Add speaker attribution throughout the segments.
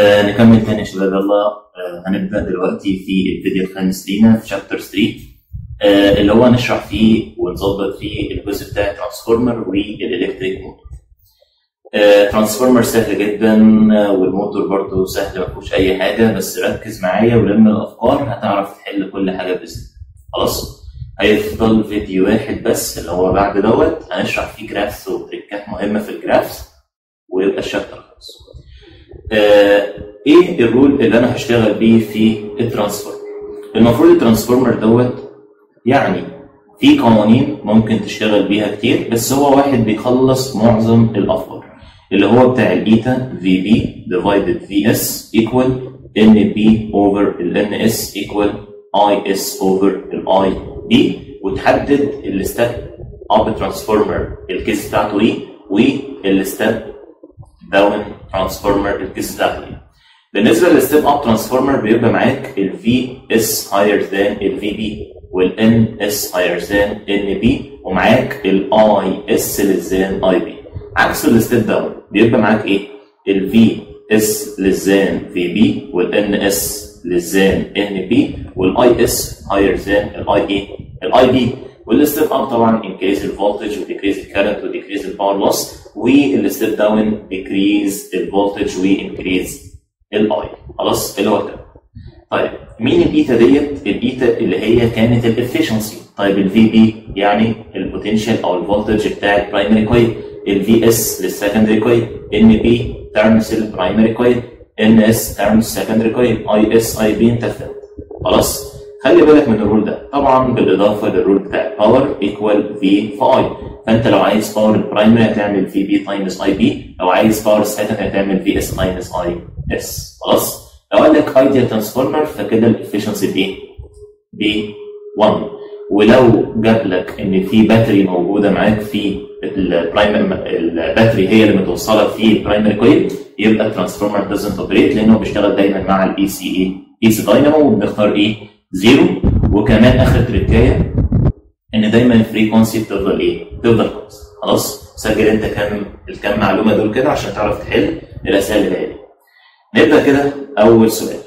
Speaker 1: آه نكمل تاني يا شباب يلا آه هنبدأ دلوقتي في الفيديو الخامس لينا في شابتر 3 آه اللي هو هنشرح فيه ونظبط فيه الجزء بتاع الترانسفورمر والإلكتريك موتور. آه ترانسفورمر سهل جدا آه، والموتور برضه سهل ما فيهوش أي حاجة بس ركز معايا ولم الأفكار هتعرف تحل كل حاجة بإذن الله. خلاص؟ هيفضل فيديو واحد بس اللي هو بعد دوت هنشرح فيه جرافس وتريكات مهمة في الجرافس ويبقى الشابتر خلص. آه، ايه الرول اللي انا هشتغل بيه في الترانسفورمر المفروض الترانسفورمر دوت يعني في قوانين ممكن تشتغل بيها كتير بس هو واحد بيخلص معظم الافكار اللي هو بتاع الايتا في بي ديفايدد في اس ايكوال ان بي اوفر ال اس ايكوال اي اس اوفر الاي بي وتحدد الستيب اب ترانسفورمر الكيس بتاعته ايه والستيب داون ترانسفورمر الكيس بتاعته ايه بالنسبه للستيب اب ترانسفورمر بيبقى معاك ال في اس هاير ذان ال في بي والان اس هاير ذان ان بي ومعاك الاي اس للزان اي بي عكس الستيب داون بيبقى معاك ايه ال في اس للزان في بي والان اس للزان ان بي والاي اس هاير ذان الاي اي الاي بي والستيب اب طبعا increase الفولتج وديكريز الكارنت وديكريز الباور لوس والستيب داون decrease الفولتج وانكريز الاي خلاص اللي هو ده طيب مين الايتا ديت؟ الايتا اللي هي كانت الافشنسي طيب الفي بي يعني البوتنشال او الفولتج بتاع البرايمري كويل الفي اس للسكندري كويل ان بي ترمز البرايمري كويل ان اس ترمز سكندري كويل اي اس اي بي انت فهمت خلاص خلي بالك من الرول ده طبعا بالاضافه للرول بتاع باور ايكوال في في اي فانت لو عايز باور البرايمري هتعمل في بي تايمز اي بي لو عايز باور السكندري هتعمل في اس تايمز اي اس خلاص لو قال لك ايديال ترانسفورمر فكده الافشنسي بايه؟ ب 1 ولو جاب لك ان في باتري موجوده معاك في البرايمري الباتري هي اللي متوصله في البرايمري كويل يبقى الترانسفورمر دازنت اوبريت لانه بيشتغل دايما مع الاي سي اي اي سي داينامو وبنختار ايه؟ زيرو وكمان اخر تريكايه ان دايما الفريكونسي بتفضل ايه؟ تفضل خالص خلاص سجل انت كام الكام معلومه دول كده عشان تعرف تحل الاسئله اللي جايه نبدا كده اول سؤال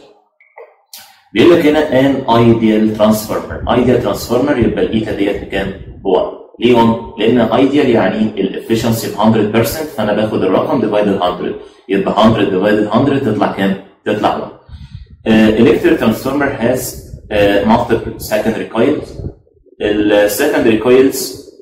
Speaker 1: بيقول لك هنا ان ايديال ترانسفورمر ايديال ترانسفورمر يبقى الايتا ديت بكام؟ ب 1 ليه 1؟ لان ايديال يعني الافشنسي ب 100% فانا باخد الرقم ديفايدد 100 يبقى 100 ديفايدد 100 تطلع كام؟ تطلع 1 uh, electric transformer has uh, multiple secondary coils the secondary coils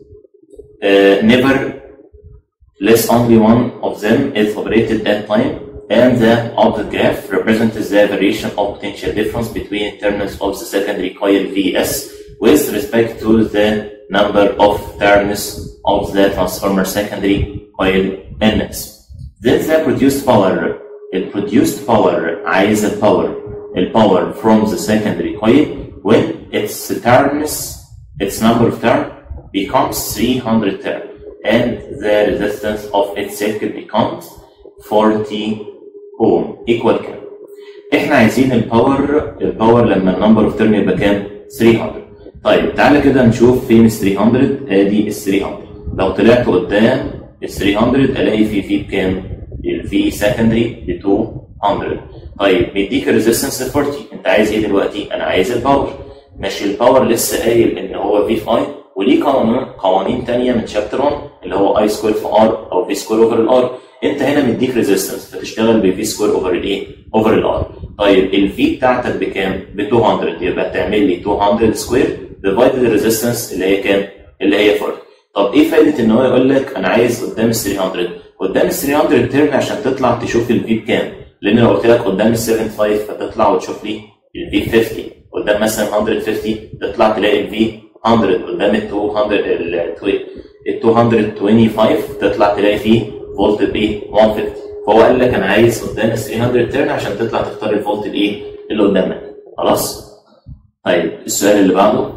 Speaker 1: uh, never less only one of them is operated at time and the object graph represents the variation of potential difference between terminals of the secondary coil Vs with respect to the number of turns of the transformer secondary coil Ns. Then the produced power, the produced power عايز الباور الباور from the secondary coil when its turns its number of turn becomes 300 turn and the resistance of its circuit becomes 40 ohm equal كام؟ احنا عايزين الباور الباور لما النمبر اوف تيرن يبقى كام؟ 300 طيب تعالى كده نشوف فين ال 300 ادي ال 300 لو طلعت قدام ال 300 الاقي في في بكام؟ الفي سكندري ب 200 طيب بيديك الريزستنس 40 انت عايز ايه دلوقتي؟ انا عايز الباور ماشي الباور لسه قايل ان هو في في اي وليه قوانين قوانين ثانيه من شابتر 1 اللي هو اي سكوير في ار او في سكوير اوفر الار انت هنا مديك ريزيستنس فتشتغل بفي سكوير اوفر الايه؟ اوفر الار طيب الفي بتاعتك بكام؟ ب 200 يبقى هتعمل لي 200 سكوير ديفايدد الريزيستنس اللي هي كام؟ اللي هي 40 طب ايه فائده ان هو يقول لك انا عايز قدام ال 300 قدام ال 300 ترن عشان تطلع تشوف الفي بكام لان لو قلت لك قدام ال 75 فتطلع وتشوف لي الفي 50 قدام مثلا 150 تطلع تلاقي الفي 100 قدام ال 200 ال 225 تطلع تلاقي فيه فولت بايه 150 فهو قال لك انا عايز قدام ال 300 ترن عشان تطلع تختار الفولت الايه اللي قدامك خلاص طيب السؤال اللي بعده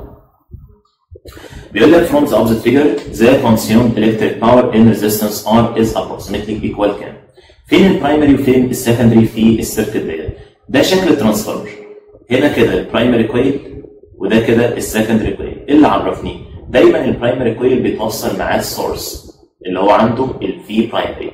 Speaker 1: بيقول لك from the opposite figure the consumed electric power in resistance R is approximately equal كام فين البرايمري وفين السكندري في السيركت ديت ده شكل الترانسفورمر هنا كده البرايمري كويل وده كده السكندري كويل ايه اللي عرفني دايما البرايمري كويل بيتوصل معاه السورس اللي هو عنده الفي برايمري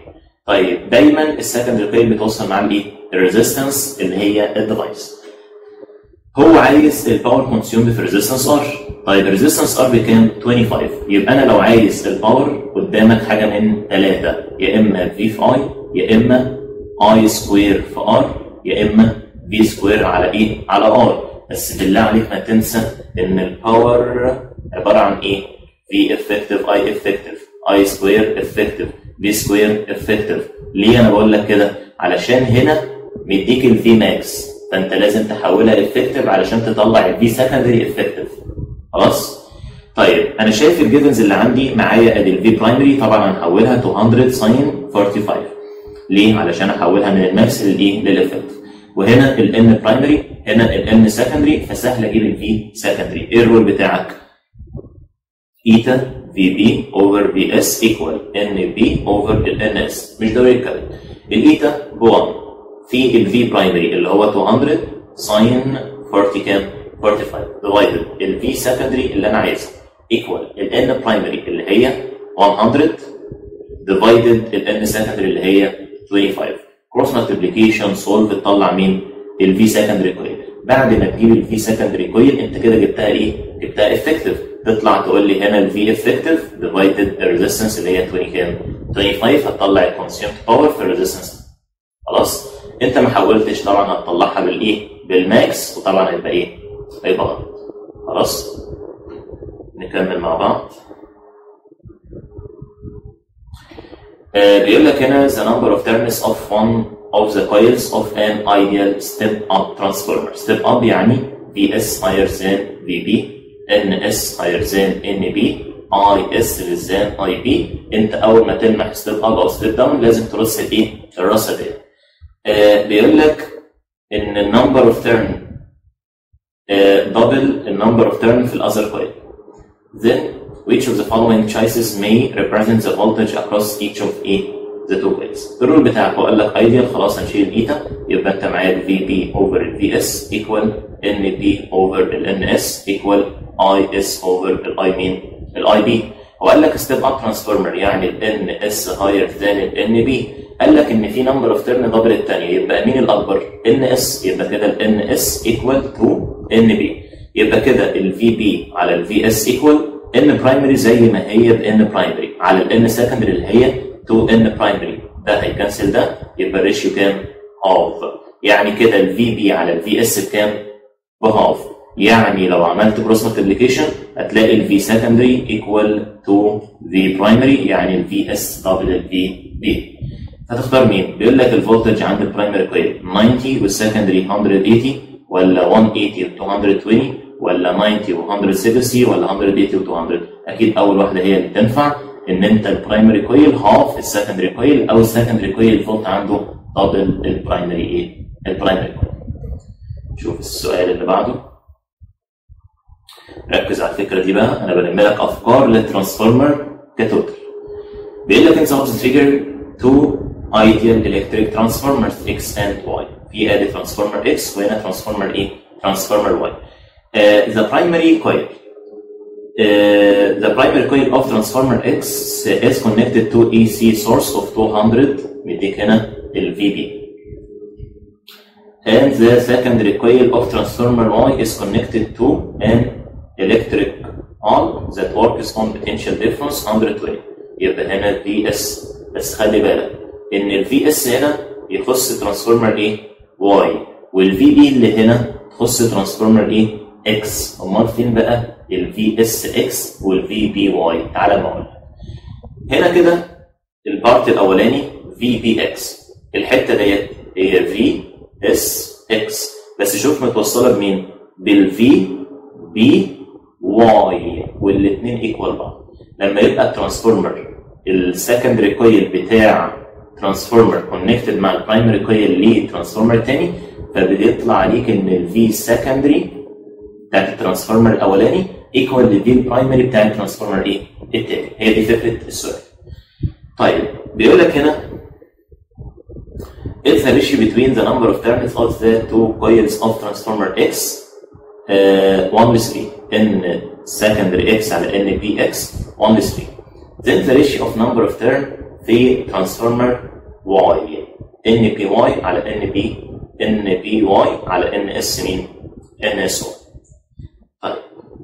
Speaker 1: طيب دايما السكندري كويل بتوصل معاه الايه؟ الريزيستنس اللي هي الديفايس هو عايز الباور كونسيومد في ريزيستنس ار طيب الريزيستنس ار بكام 25 يبقى انا لو عايز الباور قدامك حاجه من ثلاثه يا اما في في اي يا اما اي سكوير في ار يا اما في سكوير على ايه على ار بس بالله عليك ما تنسى ان الباور عباره عن ايه في افكتيف اي افكتيف اي سكوير افكتيف في سكوير افكتيف ليه انا بقول لك كده علشان هنا مديك الفي ماكس فانت لازم تحولها افكتيف علشان تطلع الفي سكندري افكتيف خلاص طيب انا شايف الجيفنز اللي عندي معايا ادي الفي برايمري طبعا هنحولها تو 100 ساين 45 ليه علشان احولها من الماكس للايه للافكتيف وهنا الان برايمري هنا الان سكندري فسهل اجيب الفي سكندري ايه الرول بتاعك ايتا في بي اوفر في اس ايكوال ان بي اوفر الان اس مش ضروري الكلام الايتا ب 1 في الفي برايمري اللي هو 200 ساين 40 كام 45 ديفايدد الفي سكندري اللي انا عايزها ايكوال الان برايمري اللي هي 100 ديفايدد الان سكندري اللي هي 25 كروس مالتيبليكيشن سولف تطلع مين الفي سكندري كويل بعد ما تجيب الفي سكندري كويل انت كده جبتها ايه جبتها افكتيف تطلع تقول لي هنا الفي افكتيف ديفايدد الريزيستنس اللي هي 20 كام 25 هتطلع الكونسيومد باور في الريزيستنس خلاص انت ما حولتش طبعا هتطلعها بالايه بالماكس وطبعا هيبقى ايه هيبقى غلط خلاص نكمل مع بعض آه بيقول لك هنا the number of turns of one of the coils of an ideal step up transformer step up يعني VS higher than VB NS higher than NB IS less than IB انت اول ما تلمح ستيب اب او ستيب داون لازم ترص الايه الرصه دي آه بيقول لك ان النمبر اوف تيرن دبل النمبر اوف تيرن في الاذر كويل then which of the following choices may represent the voltage across each of A the two coils الرول بتاعك هو قال لك ايديال خلاص هنشيل الايتا يبقى انت معاك في بي اوفر الفي اس ايكوال ان بي اوفر الان اس ايكوال اي اس اوفر الاي مين الاي بي هو قال لك ستيب اب ترانسفورمر يعني الان اس هاير ذان الان بي قال لك ان في نمبر اوف تيرن دبل الثانيه يبقى مين الاكبر ان اس يبقى كده الان اس ايكوال تو ان بي يبقى كده الفي بي على الفي اس ايكوال ان برايمري زي ما هي بان برايمري على الان سكندري اللي هي 2 ان برايمري ده هيكنسل ده يبقى الريشيو كام؟ هاف يعني كده الفي بي على الفي اس بكام؟ بهاف يعني لو عملت كروس مالتيبليكيشن هتلاقي الفي سكندري ايكوال تو في برايمري يعني الفي اس دبل الفي بي هتختار مين؟ بيقول لك الفولتج عند البرايمري كويل 90 والسكندري 180 ولا 180 و 220 ولا 90 و 160 ولا 180 و 200 اكيد اول واحده هي اللي تنفع ان انت البرايمري كويل هاف السكندري كويل او السكندري كويل الفولت عنده دبل البرايمري ايه؟ البرايمري كويل. شوف السؤال اللي بعده. ركز على الفكره دي بقى انا بلم لك افكار للترانسفورمر كتوتال. بيقول لك انت the figure two ideal electric transformers X and Y. في ادي ترانسفورمر X وهنا ترانسفورمر ايه؟ ترانسفورمر Y. Uh, the primary coil Uh, the primary coil of transformer X is connected to AC source of 200 مديك هنا ال VB. And the secondary coil of transformer Y is connected to an electric arm that works on potential difference 120 يبقى هنا VS بس خلي بالك ان ال VS هنا يخص ترانسفورمر ايه؟ Y وال VB اللي هنا تخص ترانسفورمر ايه؟ X امال فين بقى ال VSX وال VBY تعالى ما اقول هنا كده البارت الاولاني VBX الحته ديت هي VSX بس شوف متوصله بمين بال VBY والاثنين ايكوال بعض لما يبقى الترانسفورمر السكندري كويل بتاع ترانسفورمر كونكتد مع البرايمري كويل لترانسفورمر تاني فبيطلع عليك ان الفي سكندري بتاعت الترانسفورمر الاولاني ايكوال للفي برايمري بتاع الترانسفورمر ايه؟ التاني هي دي فكره السؤال. طيب بيقول لك هنا It's the ratio between the number of turns of the two coils of transformer X uh, 1 is 3 n secondary X على n bx 1 is 3 then the ratio of number of turn في transformer واي ان بي واي على ان بي ان بي واي على ان اس مين ان اس واي طيب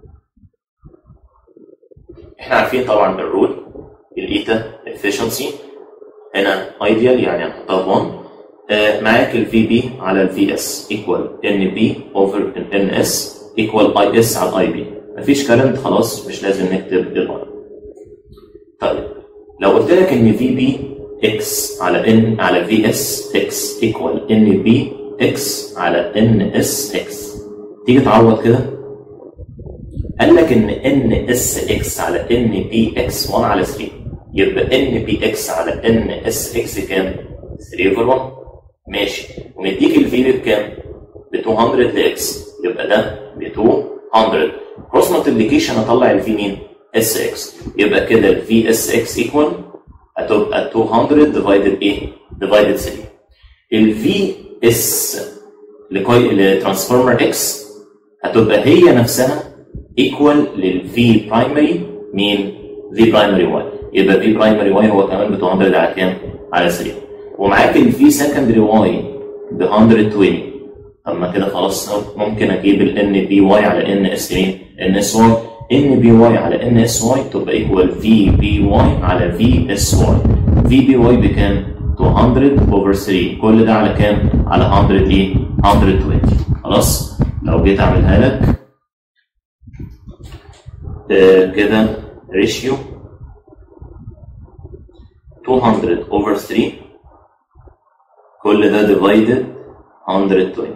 Speaker 1: احنا عارفين طبعا الرول الايتا efficiency هنا ايديال يعني هنحطها 1 آه معاك الفي بي على الفي اس ايكوال ان بي اوفر ان اس ايكوال اي اس على الاي بي مفيش كلام خلاص مش لازم نكتب الاي طيب لو قلت لك ان في بي اكس على ان على في اس اكس ايكوال ان بي اكس على ان اس اكس تيجي تعوض كده قال لك ان ان اس اكس على ان بي اكس 1 على 3 يبقى ان بي اكس على ان اس اكس كام 3 اوفر 1 ماشي ومديك الفي بي بكام ب 200 لاكس يبقى ده ب 200 كروس مالتيبليكيشن اطلع الفي مين اس اكس يبقى كده الفي اس اكس ايكوال هتبقى 200 ديفايدد ايه ديفايدد 3 الفي اس لترانسفورمر اكس هتبقى هي نفسها ايكوال للفي برايمري مين في برايمري واي يبقى في برايمري واي هو كمان ب 200 على كام على 3 ومعاك الفي سكندري واي ب 120 اما كده خلاص ممكن اجيب الان بي واي على ان اس مين ان اس واي ان بي واي على ان اس واي تبقى ايكوال في بي واي على في اس واي في بي واي بكام 200 اوفر 3 كل ده على كام على 100 ايه 120 خلاص لو جيت اعملها لك آه كده ريشيو 200 اوفر 3 كل ده ديفايدد 120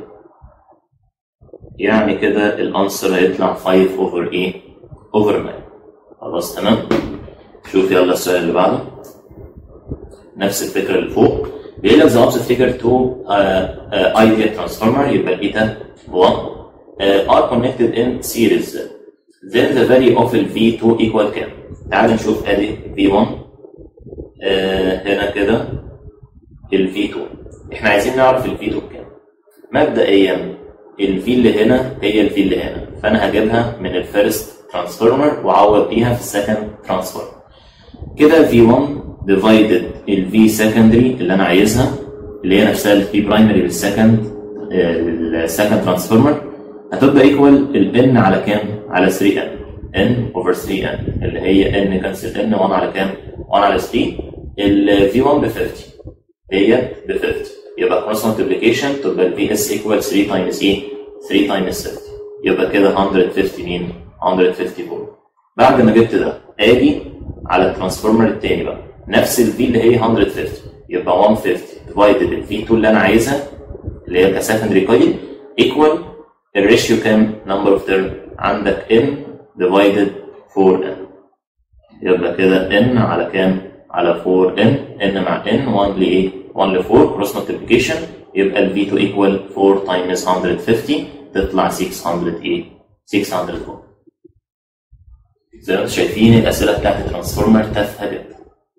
Speaker 1: يعني كده الانسر هيطلع 5 اوفر ايه اوفر 9 خلاص تمام شوف يلا السؤال اللي بعده نفس الفكره اللي فوق بيقول لك the opposite figure to uh, uh, ideal transformer يبقى ايتا 1 uh, are connected in series then the value of ال V2 equal كام؟ تعال نشوف ادي V1 uh, هنا كده ال V2 احنا عايزين نعرف ال V2 بكام مبدئيا ال V اللي هنا هي ال V اللي هنا فانا هجيبها من الفيرست ترانسفورمر واعوض بيها في السكند ترانسفورمر كده V1 ديفايدد ال V سكندري اللي انا عايزها اللي هي نفسها ال V برايمري بالسكند السكند ترانسفورمر هتبقى ايكوال ال N على كام؟ على 3 N N اوفر 3 N اللي هي N كانسل N 1 على كام؟ 1 على 3 ال V1 ب 50 ديت ب 50 يبقى كروس مالتيبليكيشن تبقى ال VS ايكوال 3 تايمز ايه؟ 3 تايمز 50 يبقى كده 150 مين؟ 154 بعد ما جبت ده اجي على الترانسفورمر التاني بقى نفس الفي اللي هي 150 يبقى 150 ديفايدد الفي 2 اللي انا عايزها اللي هي كسكندري كويل ايكوال الريشيو كام نمبر اوف تيرم عندك n ديفايدد 4n يبقى كده n على كام على 4n n مع n 1 ل ايه 1 ل 4 كروس مالتيبليكيشن يبقى ال v2 ايكوال 4 تايمز 150 تطلع 600 ايه 600 فولت زي ما انتم شايفين الاسئله بتاعت الترانسفورمر تافهه جدا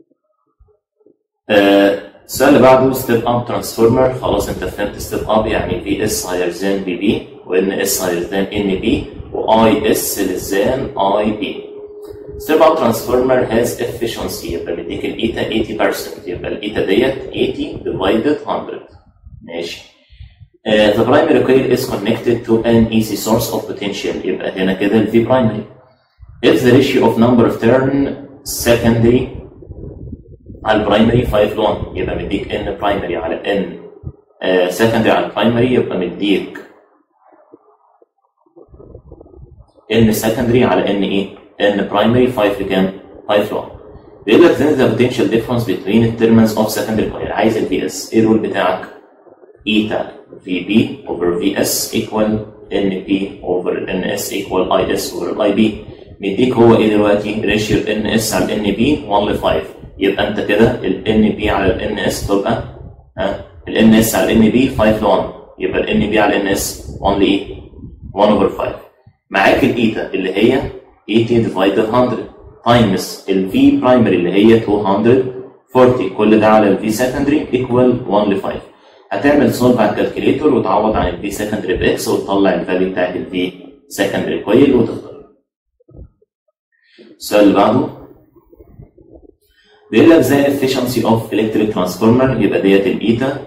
Speaker 1: آه، السؤال اللي بعده ستيب اب ترانسفورمر خلاص انت فهمت ستيب اب يعني في اس هاير ذان بي بي وان اس هاير ذان ان بي واي اس للذان اي بي ستيب اب ترانسفورمر هاز efficiency يبقى مديك الايتا 80% يبقى الايتا ديت 80 ديفايدد 100 ماشي Uh, the primary coil is connected to an AC source of potential يبقى هنا كده ال V primary. If the ratio of number of turn secondary على البرايمري 5 ل 1 يبقى مديك N primary على N uh, secondary على البرايمري يبقى مديك N secondary على N ايه؟ N primary 5 لكام؟ 5 ل 1. بيقول لك then the potential difference between the terminals of secondary coil عايز ال VS ايه الرول بتاعك؟ ايتا VB over VS equal NP over NS equal IS over IB مديك هو ايه دلوقتي ريشيو NS على NB 1 ل 5 يبقى انت كده ال NB على ال NS تبقى ها ال NS على ال NB 5 ل 1 يبقى ال NB على ال NS 1 ل ايه 1 over 5 معاك الايتا اللي هي 80 divided 100 تايمز ال V primary اللي هي 240 كل ده على ال V secondary equal 1 ل 5 هتعمل سولف على الكالكوليتور وتعوض عن الفي سكندري باكس وتطلع الفاليو بتاعت الفي سكندري كويل وتختار. السؤال اللي بعده بيقول لك the efficiency of electric transformer يبقى ديت الايتا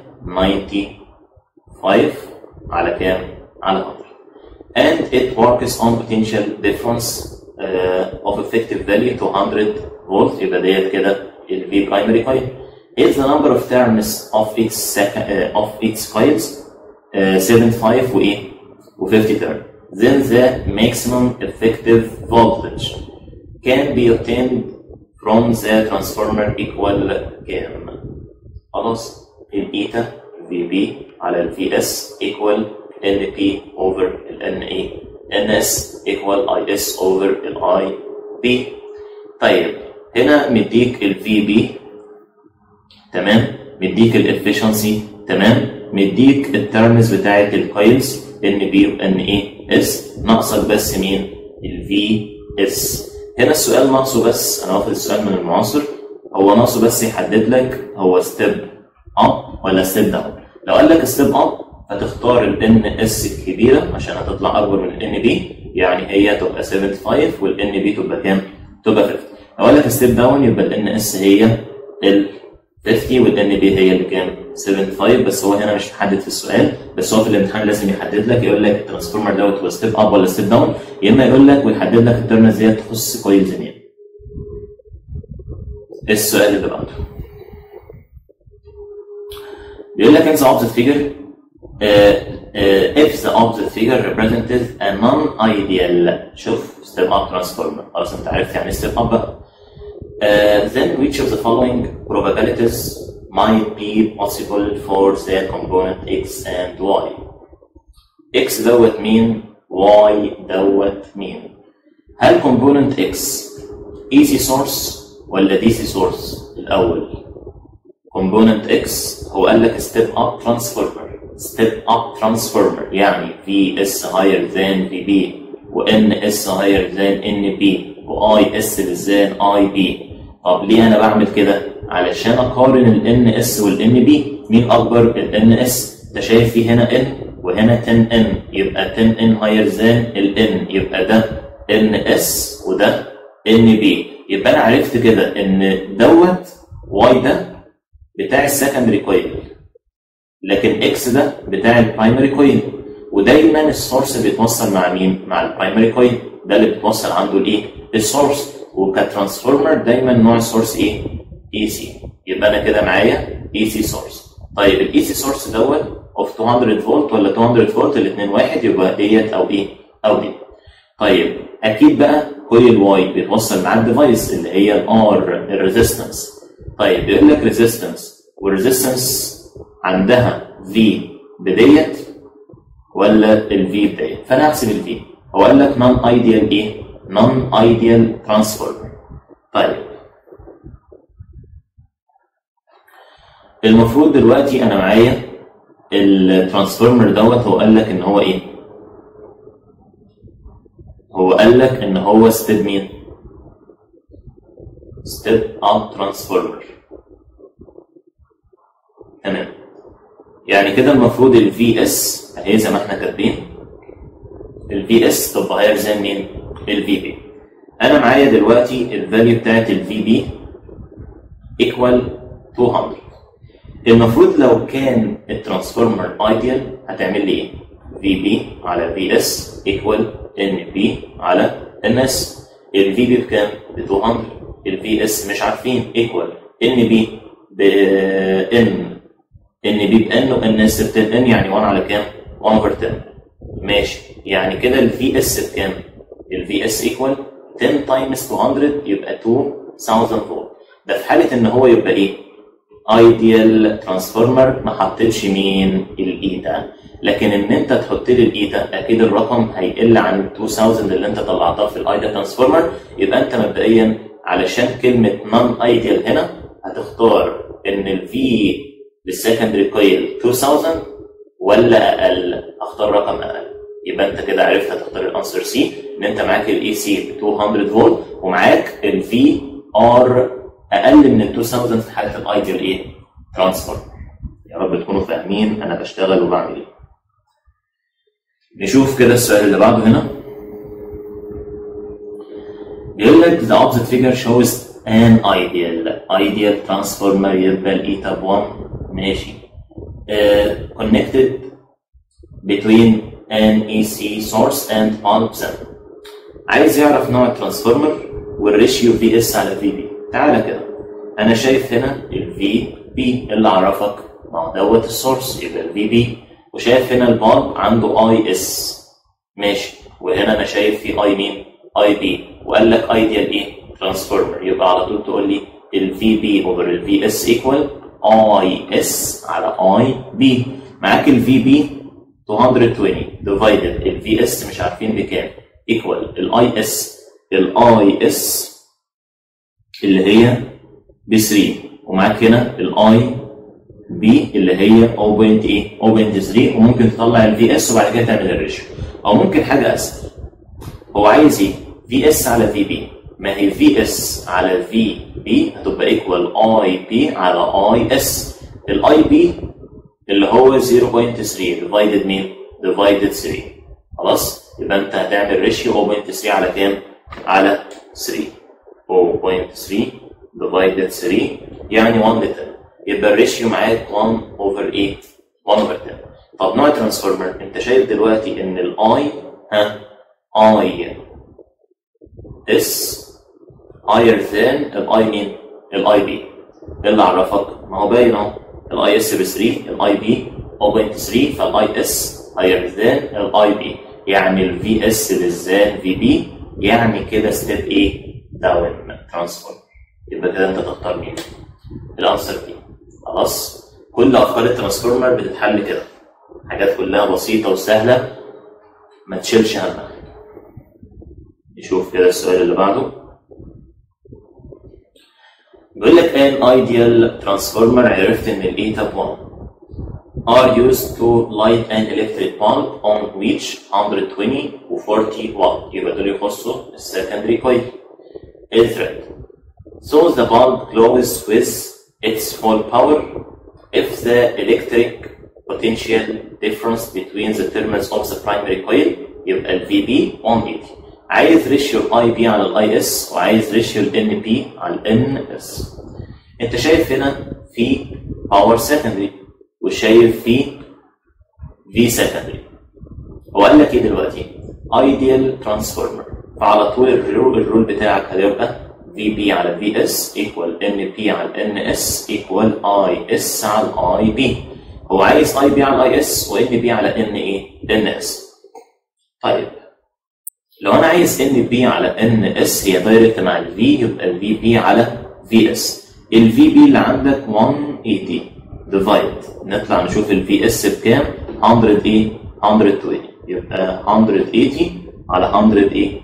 Speaker 1: 95 على كام؟ على 100 and it works on potential difference uh, of effective value to 100 volt يبقى ديت كده ال V primary coil is the number of terms of its second, uh, of its coils uh, 75 وايه و 50 term then the maximum effective voltage can be obtained from the transformer equal كام خلاص الايتا في بي على الفي اس equal ان بي over الان اي ان اس equal اي اس over الاي بي طيب هنا مديك الفي بي تمام مديك الافشنسي تمام مديك الترمز بتاعت الكويلز ان بي وان اي اس ناقصك بس مين الفي اس هنا السؤال ناقصه بس انا واخد السؤال من المعاصر هو ناقصه بس يحدد لك هو ستيب اب ولا ستيب داون لو قال لك ستيب اب هتختار الان اس الكبيره عشان هتطلع اكبر من الان بي يعني هي تبقى 75 والان بي تبقى كام؟ تبقى 50 لو قال لك ستيب داون يبقى الان اس هي ال 50 والان بي هي اللي كام؟ 75 بس هو هنا مش محدد في السؤال بس هو في الامتحان لازم يحدد لك يقول لك الترانسفورمر دوت هو ستيب اب ولا ستيب داون يا اما يقول لك ويحدد لك الترمز ديت تخص كويلز مين. السؤال اللي بعده بيقول لك in the opposite figure uh, uh, if the opposite figure represented a non-ideal شوف step up transformer خلاص انت عرفت يعني step up بقى uh, then which of the following probabilities might be possible for the component x and y x دوت مين y دوت مين هل component x easy source ولا DC source الأول component X هو قال لك step up transformer step up transformer يعني VS higher than VB و NS higher than NB و IS than IB طب ليه أنا بعمل كده؟ علشان أقارن ال NS وال NB مين أكبر؟ ال NS أنت شايف في هنا N وهنا 10N يبقى 10N higher than ال N يبقى ده NS وده NB يبقى أنا عرفت كده إن دوت Y ده بتاع السكندري كويل لكن اكس ده بتاع البرايمري كويل ودايما السورس بيتوصل مع مين؟ مع البرايمري كويل ده اللي بيتوصل عنده الايه؟ السورس وكترانسفورمر دايما نوع السورس ايه؟ اي سي يبقى انا كده معايا اي سي سورس طيب الاي سي سورس دوت اوف 200 فولت ولا 200 فولت الاثنين واحد يبقى ديت او ايه؟ او دي طيب اكيد بقى كويل واي بيتوصل مع الديفايس اللي هي الار الريزيستنس طيب بيقول لك ريزيستنس والريزيستنس عندها في بديت ولا الفي بدايه فانا هحسب الفي هو قال لك نون ايديال ايه؟ نون ايديال ترانسفورمر طيب المفروض دلوقتي انا معايا الترانسفورمر دوت هو قال لك ان هو ايه؟ هو قال لك ان هو ستيب مين؟ ستيب اب ترانسفورمر تمام يعني كده المفروض ال VS اهي زي ما احنا كاتبين ال VS تبقى هاير زي مين؟ ال VB انا معايا دلوقتي الفاليو بتاعت ال VB equal 200 المفروض لو كان الترانسفورمر ايديال هتعمل لي ايه؟ VB على VS equal NB على NS ال VB بكام؟ ب 200 الفي اس مش عارفين ايكوال ان بي بان ان بي بان وان اس ب 10 ان يعني 1 على كام؟ 1 اوفر 10 ماشي يعني كده الفي اس بكام؟ الفي اس ايكوال 10 تايمز 200 يبقى 2000 فولت ده في حاله ان هو يبقى ايه؟ ايديال ترانسفورمر ما حطيتش مين؟ الايتا لكن ان انت تحط لي الايتا اكيد الرقم هيقل عن ال 2000 اللي انت طلعتها في الايديال ترانسفورمر يبقى انت مبدئيا علشان كلمة نون ايديال هنا هتختار ان الفي للسكندري كويل 2000 ولا اقل اختار رقم اقل يبقى انت كده عرفت هتختار الانسر سي ان انت معاك الاي سي ب 200 فولت ومعاك الفي ار اقل من ال 2000 في حاله الايديال ايه؟ ترانسفورم يا رب تكونوا فاهمين انا بشتغل وبعمل ايه نشوف كده السؤال اللي بعده هنا بيقول لك the opposite figure shows an ideal ideal transformer يبقى الايتا ب 1 ماشي uh, connected between an AC source and bulb cell عايز يعرف نوع الترانسفورمر والريشيو في اس على في بي تعالى كده انا شايف هنا الفي بي اللي عرفك ما هو دوت السورس يبقى الفي بي وشايف هنا البالب عنده اي اس ماشي وهنا انا شايف في اي مين اي بي وقال لك ايديال ايه ترانسفورمر يبقى على طول تقول لي الفي بي اوفر الفي اس ايكوال اي اس على اي بي معاك الفي بي 220 ديفايدد الفي اس مش عارفين بكام ايكوال الاي اس الاي اس اللي هي ب 3 ومعاك هنا الاي بي اللي هي 0.8 0.3 وممكن تطلع الفي اس وبعد كده تعمل الريشيو او ممكن حاجه اسهل هو عايز ايه؟ في اس على في بي ما هي في اس على في بي هتبقى ايكوال اي بي على اي اس الاي بي اللي هو 0.3 ديفايدد مين؟ ديفايدد 3 خلاص يبقى انت هتعمل ريشيو 0.3 على كام؟ على 3 0.3 ديفايدد 3 يعني 1 ل 10 يبقى الريشيو معاك 1 اوفر 8 1 اوفر 10 طب نوع ترانسفورمر انت شايف دلوقتي ان الاي ها اي اس higher than الاي مين؟ الاي بي اللي عرفك ما هو باين اهو الاي اس ب 3 الاي بي 0.3 فالاي اس higher than الاي بي يعني الفي اس بالذات في بي يعني كده ستيب ايه؟ داون ترانسفورم يبقى كده انت تختار مين؟ الانسر دي خلاص كل افكار الترانسفورمر بتتحل كده حاجات كلها بسيطه وسهله ما تشيلش همها نشوف كده السؤال اللي بعده بيقول لك an ideal transformer عرفت ان الايتا ب 1 are used to light an electric bulb on which 120 و 40 watt يبقى دول يخصوا السكندري كويل الثريد so the bulb glows with its full power if the electric potential difference between the terminals of the primary coil يبقى ال VB 180 عايز ريشيو الاي بي على الاي اس وعايز ريشيو الان بي على الان اس انت شايف هنا في باور سكندري وشايف في في سكندري هو قال لك ايه دلوقتي ايديال ترانسفورمر فعلى طول الرول الرول بتاعك هيبقى في بي على في اس ايكوال ان بي على ان اس ايكوال اي اس على اي بي هو عايز اي بي على اي اس وان بي على ان ايه ان اس طيب لو انا عايز ان بي على ان اس هي دايركت مع الفي يبقى الفي بي على في اس الفي بي اللي عندك 180 ديفايد نطلع نشوف الفي اس بكام 100 ايه 120 يبقى 180 على 100 ايه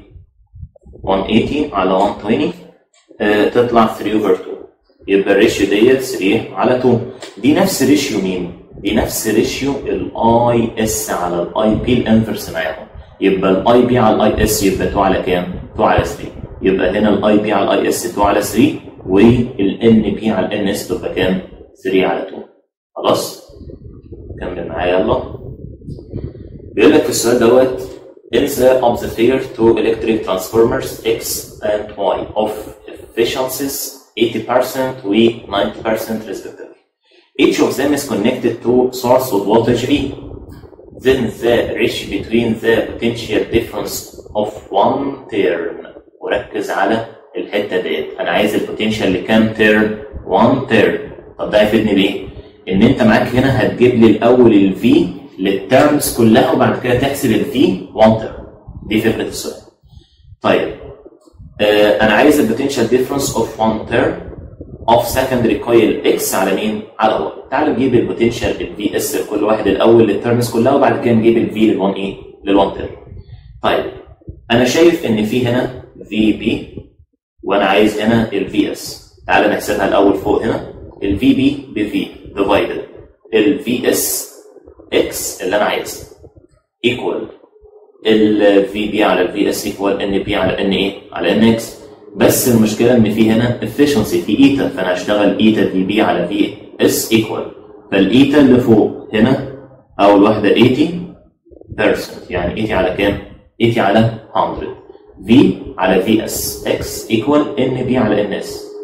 Speaker 1: 180 على 120 آه تطلع 3 اوفر 2 يبقى الريشيو ديت 3 على 2 دي نفس ريشيو مين؟ دي نفس ريشيو الاي اس على الاي بي الانفرس معاهم يبقى الاي بي على الاي اس يبقى 2 على كام؟ 2 على 3 يبقى هنا الاي بي على الاي اس 2 على 3 والان بي على الان اس تبقى كام؟ 3 على 2 خلاص؟ كمل معايا يلا بيقول لك في السؤال دوت in the observer two electric transformers X and Y of efficiencies 80% و 90% respectively. Each of them is connected to source with voltage V. Then the ratio between the potential difference of one term وركز على الحته ديت انا عايز البوتنشال لكام تيرن 1 تيرن طب ده هيفيدني بايه؟ ان انت معاك هنا هتجيب لي الاول الفي للتيرمز كلها وبعد كده تحسب الفي 1 تيرن دي فكره السؤال طيب آه انا عايز البوتنشال ديفرنس اوف 1 تيرن اوف سكندري كويل اكس على مين؟ على واي تعال نجيب البوتنشال الفي اس لكل واحد الاول للتيرمز كلها وبعد كده نجيب الفي لل1 ايه؟ لل1 تيرن طيب انا شايف ان في هنا في بي وانا عايز هنا الفي اس تعال نحسبها الاول فوق هنا الفي بي بفي ديفايدد الفي اس اكس اللي انا عايزها ايكوال الفي بي على الفي اس ايكوال ان بي على ان ايه على ان اكس بس المشكله ان في هنا efficiency في ايتا فانا هشتغل ايتا في بي على في اس ايكوال فالايتا اللي فوق هنا اول واحده 80% يعني 80 على كام 80 على 100 في على في اس اكس ايكوال ان بي على ان اس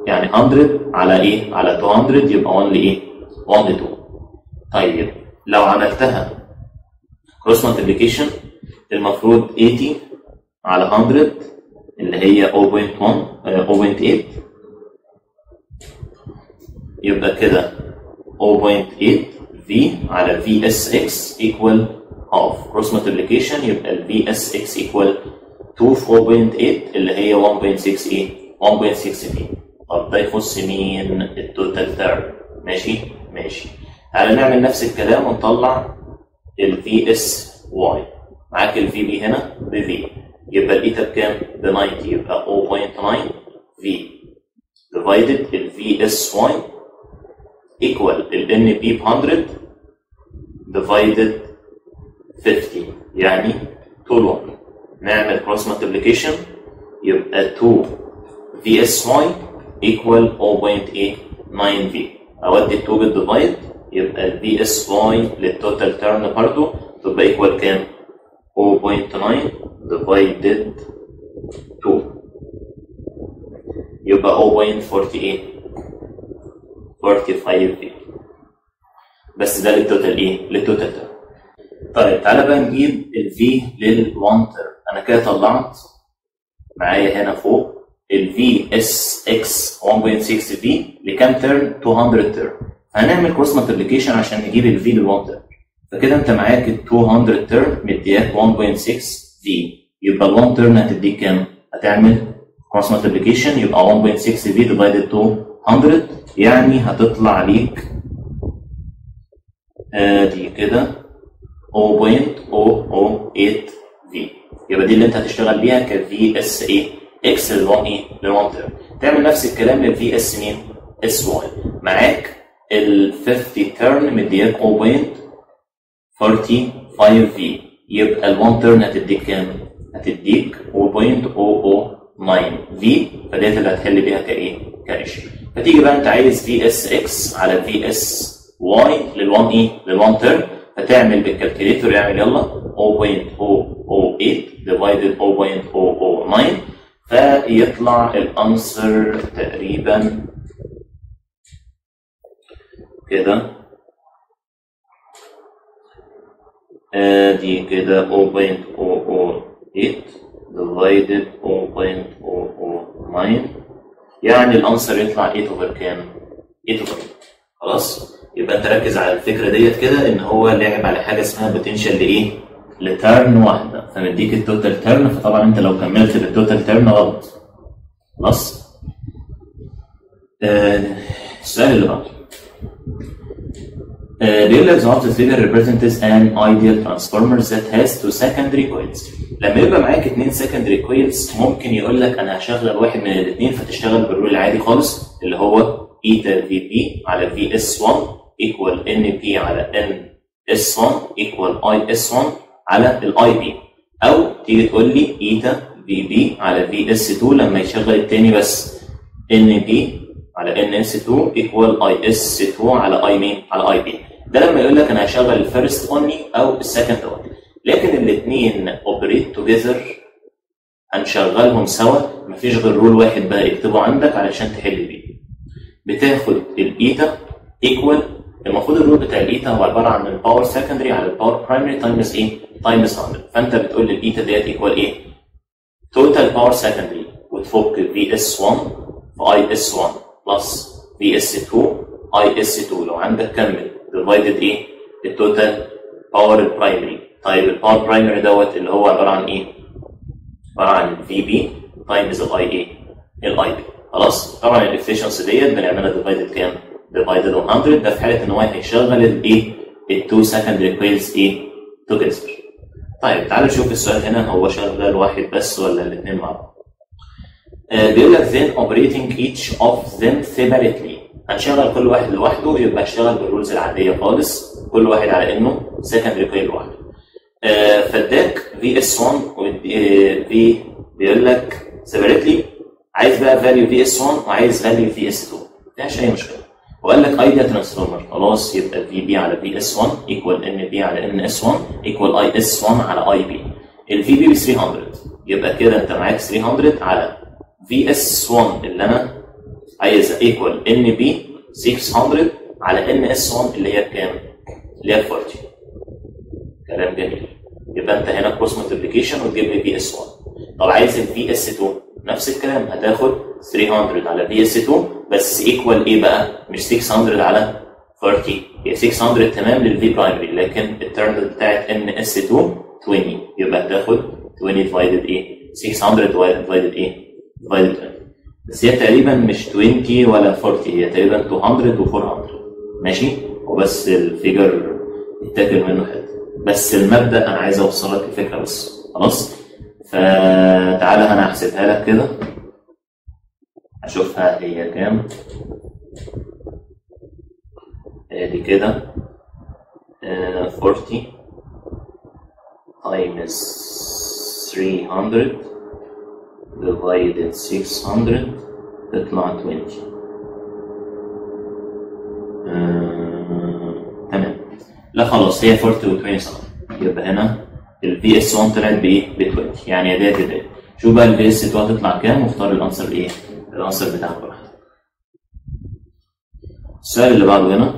Speaker 1: يعني 100 على ايه؟ على 200 يبقى 1 لايه؟ 1 ل 2 طيب لو عملتها كروس مالتيبليكيشن المفروض 80 على 100 اللي هي 0.1 آه، 0.8 يبقى كده 0.8 V على VSX equal half cross multiplication يبقى ال VSX equal 2 في 0.8 اللي هي 1.6 ايه 1.6 V طب ده يخص مين التوتال تيرم ماشي ماشي تعالى نعمل نفس الكلام ونطلع ال VSY معاك ال VB هنا ب V يبقى الايتا بكام؟ ب 90 يبقى 0.9 V divided ال VSY equal ال NB ب 100 divided 50 يعني 2 1 نعمل cross multiplication يبقى 2 VSY equal 0.89 V اودي ال 2 بالديفايد يبقى ال VSY للتوتال تيرم برضه تبقى equal كام؟ 0.9 divided 2 يبقى 0.48 45 في بس ده للتوتال ايه؟ للتوتال تيرم طيب تعالى بقى نجيب ال V لل1 تيرم انا كده طلعت معايا هنا فوق ال VSX 1.6 V لكام تيرم؟ 200 تيرم هنعمل كروس مالتيبليكيشن عشان نجيب ال V لل1 تيرم فكده انت معاك ال 200 تيرم مدياك 1.6 V يبقى ال1 تيرم هتديك كام؟ هتعمل كروس مالتيبليكيشن يبقى 1.6 V ديفايدد 200 يعني هتطلع ليك ادي كده 0.008 V يبقى دي اللي انت هتشتغل بيها ك VS ايه اكس لل1 ايه لل1 تيرم تعمل نفس الكلام لل VS مين اس واي معاك ال 50 تيرم مدياك 0.45 V يبقى ال1 تيرم هتديك كام؟ هتديك 0.009 V فديت اللي هتحل بيها كايه؟ كريشيو فتيجي بقى انت عايز في اس اكس على في اس واي لل1 ايه؟ لل1 تيرم فتعمل بالكالكوليتور يعمل يلا 0.008 divided 0.009 فيطلع الانسر تقريبا كده ادي كده 0.008 divided 0.009 يعني الانسر يطلع 8 اوفر كام؟ 8 اوفر خلاص؟ يبقى انت ركز على الفكره ديت كده ان هو لعب على حاجه اسمها بوتنشال لايه؟ لتيرن واحده فمديك التوتال تيرن فطبعا انت لو كملت بالتوتال تيرن غلط خلاص؟ آه السؤال اللي بعده آه بيقول لك the opposite figure represents an ideal transformer that has two secondary coils لما يبقى معاك اثنين secondary coils ممكن يقول لك انا هشغل واحد من الاثنين فتشتغل بالرول العادي خالص اللي هو ايتا في بي على في اس 1 equal ان بي على ان اس 1 equal اي اس 1 على الاي بي او تيجي تقول لي ايتا في بي على في اس 2 لما يشغل الثاني بس ان بي على ان اس 2 equal اي اس 2 على اي مين على اي بي ده لما يقول لك انا هشغل الفيرست اونلي او السكند اونلي لكن الاثنين اوبريت توجذر هنشغلهم سوا مفيش غير رول واحد بقى اكتبه عندك علشان تحل بيه بتاخد الايتا ايكوال المفروض الرول بتاع الايتا هو عباره عن الباور سكندري على الباور برايمري تايمز ايه؟ تايمز 100 فانت بتقول لي الايتا ديت ايكوال ايه؟ توتال باور سكندري وتفك في اس 1 في اي اس 1 بلس في اس 2 اي اس 2 لو عندك كمل ديفايدد ايه؟ التوتال باور البرايمري طيب الباور برايمري دوت اللي هو عباره عن ايه؟ عباره عن في بي تايمز الاي ايه؟ الاي بي خلاص طبعا الافشنسي ديت بنعملها ديفايدد كام؟ ديفايدد 100 ده في حاله ان هو هيشغل الايه؟ التو سكندري كويلز ايه؟ توجذر طيب تعالوا نشوف السؤال هنا هو شغال واحد بس ولا الاثنين مع بعض آه بيقول لك then operating each of them separately هنشغل كل واحد لوحده يبقى اشتغل بالرولز العاديه خالص كل واحد على انه سكندري كويل لوحده آه فاداك في اس 1 في بيقول لك سيبريتلي عايز بقى فاليو في اس 1 وعايز فاليو في اس 2 ما فيهاش اي مشكله وقال لك ايديا ترانسفورمر خلاص يبقى في بي على في اس 1 ايكوال ان بي على ان اس 1 ايكوال اي اس 1 على اي بي الفي بي ب 300 يبقى كده انت معاك 300 على في اس 1 اللي انا عايزها ايكوال ان بي 600 على ان اس 1 اللي هي بكام؟ اللي هي 40 كلام جميل يبقى انت هنا كروس ملتبليكيشن وتجيب لي في اس 1 طب عايز الفي اس 2 نفس الكلام هتاخد 300 على في اس 2 بس ايكوال ايه بقى؟ مش 600 على 40 هي 600 تمام للفي برايمري لكن التيرم بتاعت ان اس 2 20 يبقى هتاخد 20 ديفايدد ايه؟ 600 ديفايدد ايه؟ ديفايدد 20 بس هي تقريبا مش 20 ولا 40 هي تقريبا 200 و400 ماشي؟ وبس الفيجر يتاكل منه حته بس المبدا انا عايز اوصل لك الفكره بس خلاص؟ فتعالى انا احسبها لك كده اشوفها هي كام ادي كده آه، 40 times 300 divided 600 تطلع 20 آه، تمام لا خلاص هي 40 و 20 صح يبقى هنا الفي اس 1 طلعت بايه؟ ب 20 يعني يا ديت يا ديت شوف بقى الفي اس 2 هتطلع كام واختار الانسر ايه؟ الانسر بتاعك براحتك السؤال اللي بعده هنا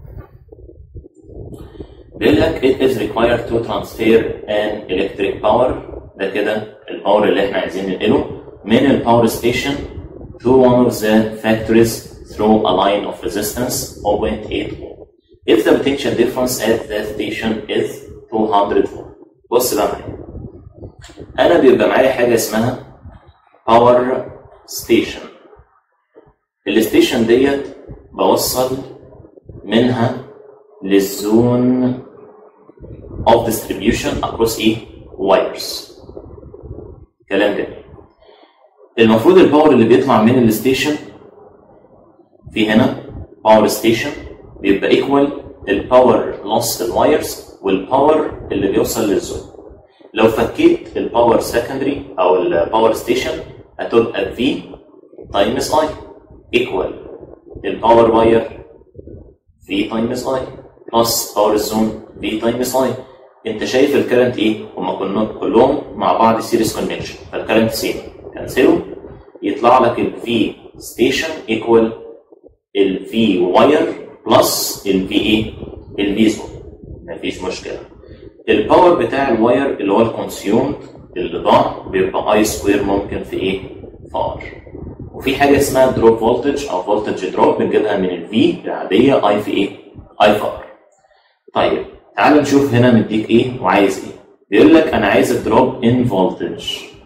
Speaker 1: بيقول لك it is required to transfer an electric power ده كده الباور اللي احنا عايزين ننقله من الباور ستيشن to one of the factories through a line of resistance 0.8 if the potential difference at the station is 200 volt بص بقى معايا انا بيبقى معايا حاجه اسمها باور ستيشن الستيشن ديت بوصل منها للزون of distribution across ايه wires كلام جميل المفروض الباور اللي بيطلع من الستيشن في هنا باور ستيشن بيبقى ايكوال الباور لوس الوايرز والباور اللي بيوصل للزون لو فكيت الباور سكندري او الباور ستيشن هتبقى في تايمز اي ايكوال الباور واير في تايمز اي بلس باور زون في تايمز اي انت شايف الكرنت ايه؟ هما كلهم كلهم مع بعض سيريس كونكشن فالكرنت سيم كنسله يطلع لك الفي ستيشن ايكوال الفي واير بلس الفي ايه؟ الفي زون مفيش مشكله الباور بتاع الواير اللي هو الكونسيومد اللي ضاع بيبقى اي سكوير ممكن في ايه؟ في ار وفي حاجه اسمها دروب فولتج او فولتج دروب بنجيبها من الفي العاديه اي في ايه؟ اي في ار طيب تعال نشوف هنا مديك ايه وعايز ايه بيقول لك انا عايز الدروب ان فولتج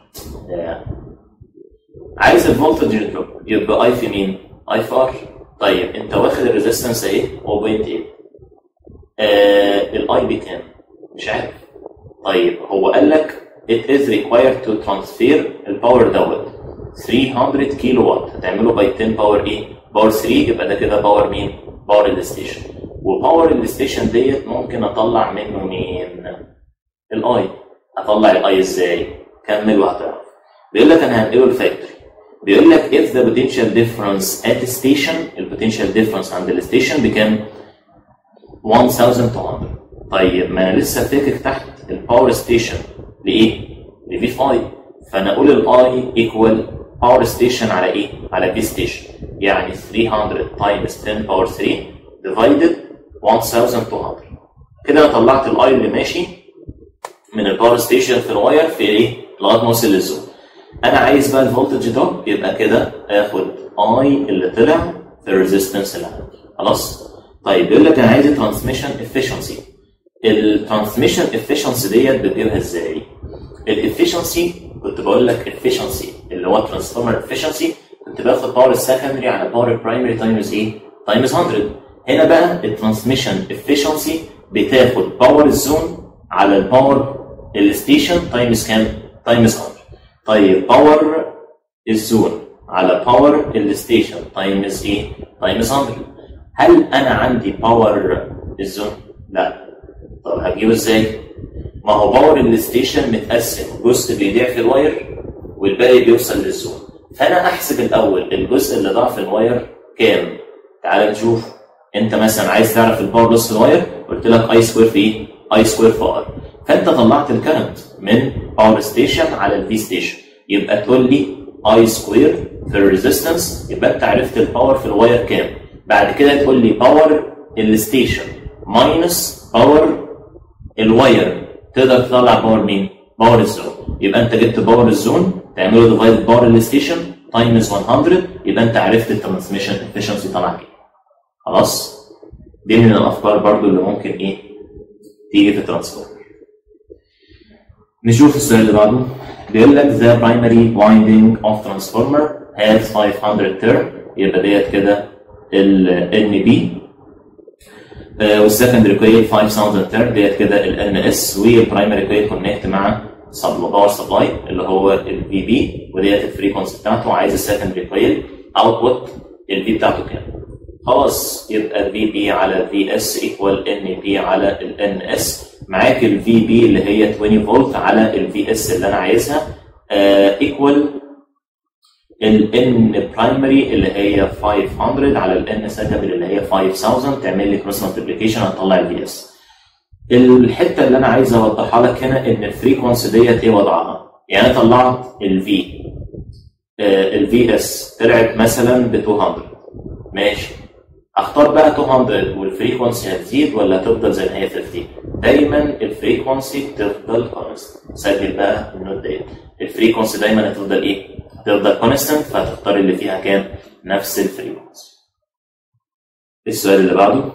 Speaker 1: عايز الفولتج دروب يبقى اي في مين؟ اي في ار طيب انت واخد الريزستنس ايه؟ 0.8 آه الاي بكام؟ مش عارف طيب هو قال لك it is required to transfer الباور دوت 300 كيلو وات هتعمله باي 10 باور ايه؟ باور 3 يبقى ده كده باور مين؟ باور الستيشن وباور الستيشن ديت ممكن اطلع منه مين؟ الاي اطلع الاي ازاي؟ كمل وهتعرف بيقول لك انا هنقله الفاكتوري بيقول لك if the potential difference at the station البوتنشال difference عند الستيشن بكام؟ 1200 طيب ما انا لسه فاكر تحت الباور ستيشن لايه؟ لفي 5 فانا اقول الاي ايكوال باور ستيشن على ايه؟ على في ستيشن يعني 300 تايمز 10 باور 3 ديفايدد 1200 كده انا طلعت الاي اللي ماشي من الباور ستيشن في الواير في ايه؟ لغايه ما اوصل للزون انا عايز بقى الفولتج دروب يبقى كده اخد اي اللي طلع في الريزستنس اللي عندي خلاص؟ طيب بيقول لك انا عايز الترانسميشن افشنسي الترانسميشن افشنسي ديت بتجيبها ازاي؟ الافشنسي كنت بقول لك افشنسي اللي هو ترانسفورمر افشنسي كنت باخد باور السكندري على باور البرايمري تايمز ايه؟ تايمز 100 هنا بقى الترانسميشن افشنسي بتاخد باور الزون على الباور الستيشن تايمز كام؟ تايمز 100 طيب باور الزون على باور الستيشن تايمز ايه؟ تايمز 100 هل انا عندي باور الزون؟ لا طب هجيبه ازاي؟ ما هو باور الستيشن متقسم جزء بيضيع في الواير والباقي بيوصل للزون فانا احسب الاول الجزء اللي ضاع في الواير كام؟ تعال نشوف انت مثلا عايز تعرف الباور لوس في الواير قلت لك اي سكوير في ايه؟ اي سكوير في ار فانت طلعت الكرنت من باور ستيشن على الفي ستيشن يبقى تقول لي اي سكوير في الريزيستنس يبقى انت عرفت الباور في الواير كام بعد كده تقول لي باور الستيشن ماينس باور الواير تقدر تطلع باور مين؟ باور الزون يبقى انت جبت باور الزون تعمله ديفايد باور الستيشن تايمز 100 يبقى انت عرفت الترانسميشن افشنسي طالعه كام خلاص دي من الافكار برضو اللي ممكن ايه تيجي في الترانسفورمر نشوف السؤال اللي بعده بيقول لك the primary winding of transformer has 500 turn يبقى ديت كده ال NB والسكندري كويل 5000 تيرن ديت كده ال اس والبرايمري كويل كونكت مع باور سبلاي اللي هو الفي بي وديت الفريكونسي بتاعته عايز السكندري كويل اوتبوت الفي بتاعته كام خلاص يبقى الفي بي على في اس ايكوال ان بي على الان اس معاك الفي بي اللي هي 20 فولت على الفي اس اللي انا عايزها ايكوال الان برايمري اللي هي 500 على الان سكندري اللي هي 5000 تعمل لي كروس مالتيبليكيشن هتطلع الفي اس الحته اللي انا عايز اوضحها لك هنا ان الفريكونسي ديت ايه وضعها يعني انا طلعت الفي الفي اس طلعت مثلا ب 200 ماشي اختار بقى 200 والفريكونسي هتزيد ولا هتفضل زي ما هي 50 دايما الفريكونسي تفضل كونست سجل بقى النوت ديت الفريكونسي دايما هتفضل ايه؟ هتفضل كونستنت فهتختار اللي فيها كام؟ نفس الفريكونسي السؤال اللي بعده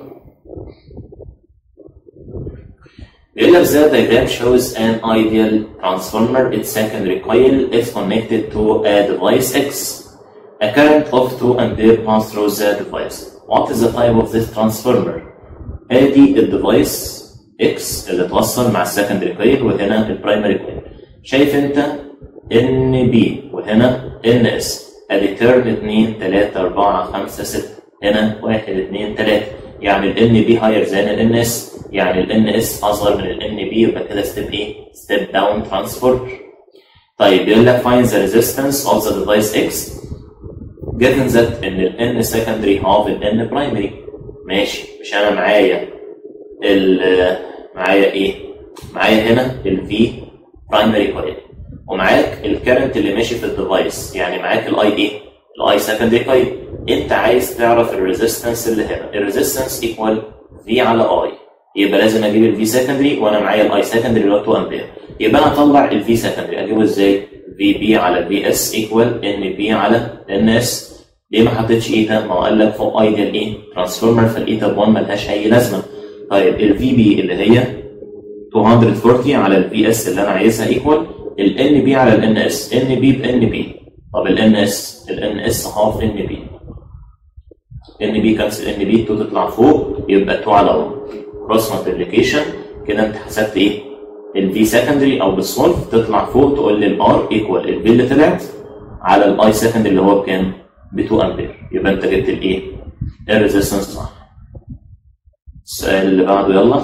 Speaker 1: بيقول لك the diagram shows an ideal transformer its secondary coil is connected to a device X a current of 2 ampere pass through the device what is the type of this transformer ادي الديفايس X اللي اتوصل مع السكندري كويل وهنا البرايمري كويل شايف انت ان بي وهنا ان اس ادي تيرن 2 3 4 5 6 هنا 1 2 3 يعني ال ان بي هاير ذان ال ان اس يعني ال ان اس اصغر من ال ان بي يبقى كده ستيب ايه؟ ستيب داون ترانسفورمر طيب بيقول لك find the resistance of the device X given that ان ال n secondary half ال n primary ماشي مش انا معايا ال معايا ايه؟ معايا هنا ال V primary coil ومعاك الكرنت اللي ماشي في الديفايس يعني معاك الاي ايه؟ الاي سكندري كويل انت عايز تعرف الريزيستنس اللي هنا الريزيستنس ايكوال في على اي يبقى لازم اجيب الفي سكندري وانا معايا الاي سكندري اللي هو 2 امبير يبقى انا اطلع الفي سكندري اجيبه ازاي؟ في بي على في اس ايكوال ان بي على ان اس ليه ما حطيتش ايتا؟ ما هو قال لك فوق ايديال ايه؟ ترانسفورمر فالايتا ب 1 ملهاش اي لازمه طيب الفي بي اللي هي 240 على الفي اس اللي انا عايزها ايكوال الان بي على الان اس ان بي بان بي طب الان اس الان اس هاف ان بي ان بي كانسل ان بي 2 تطلع فوق يبقى 2 على 1 كروس مالتيبليكيشن كده انت حسبت ايه؟ الفي سكندري او بالسولف تطلع فوق تقول لي الار ايكوال الفي اللي طلعت على الاي سكندري اللي هو بكام؟ ب 2 امبير يبقى انت جبت الايه؟ الريزستنس صح السؤال اللي بعده يلا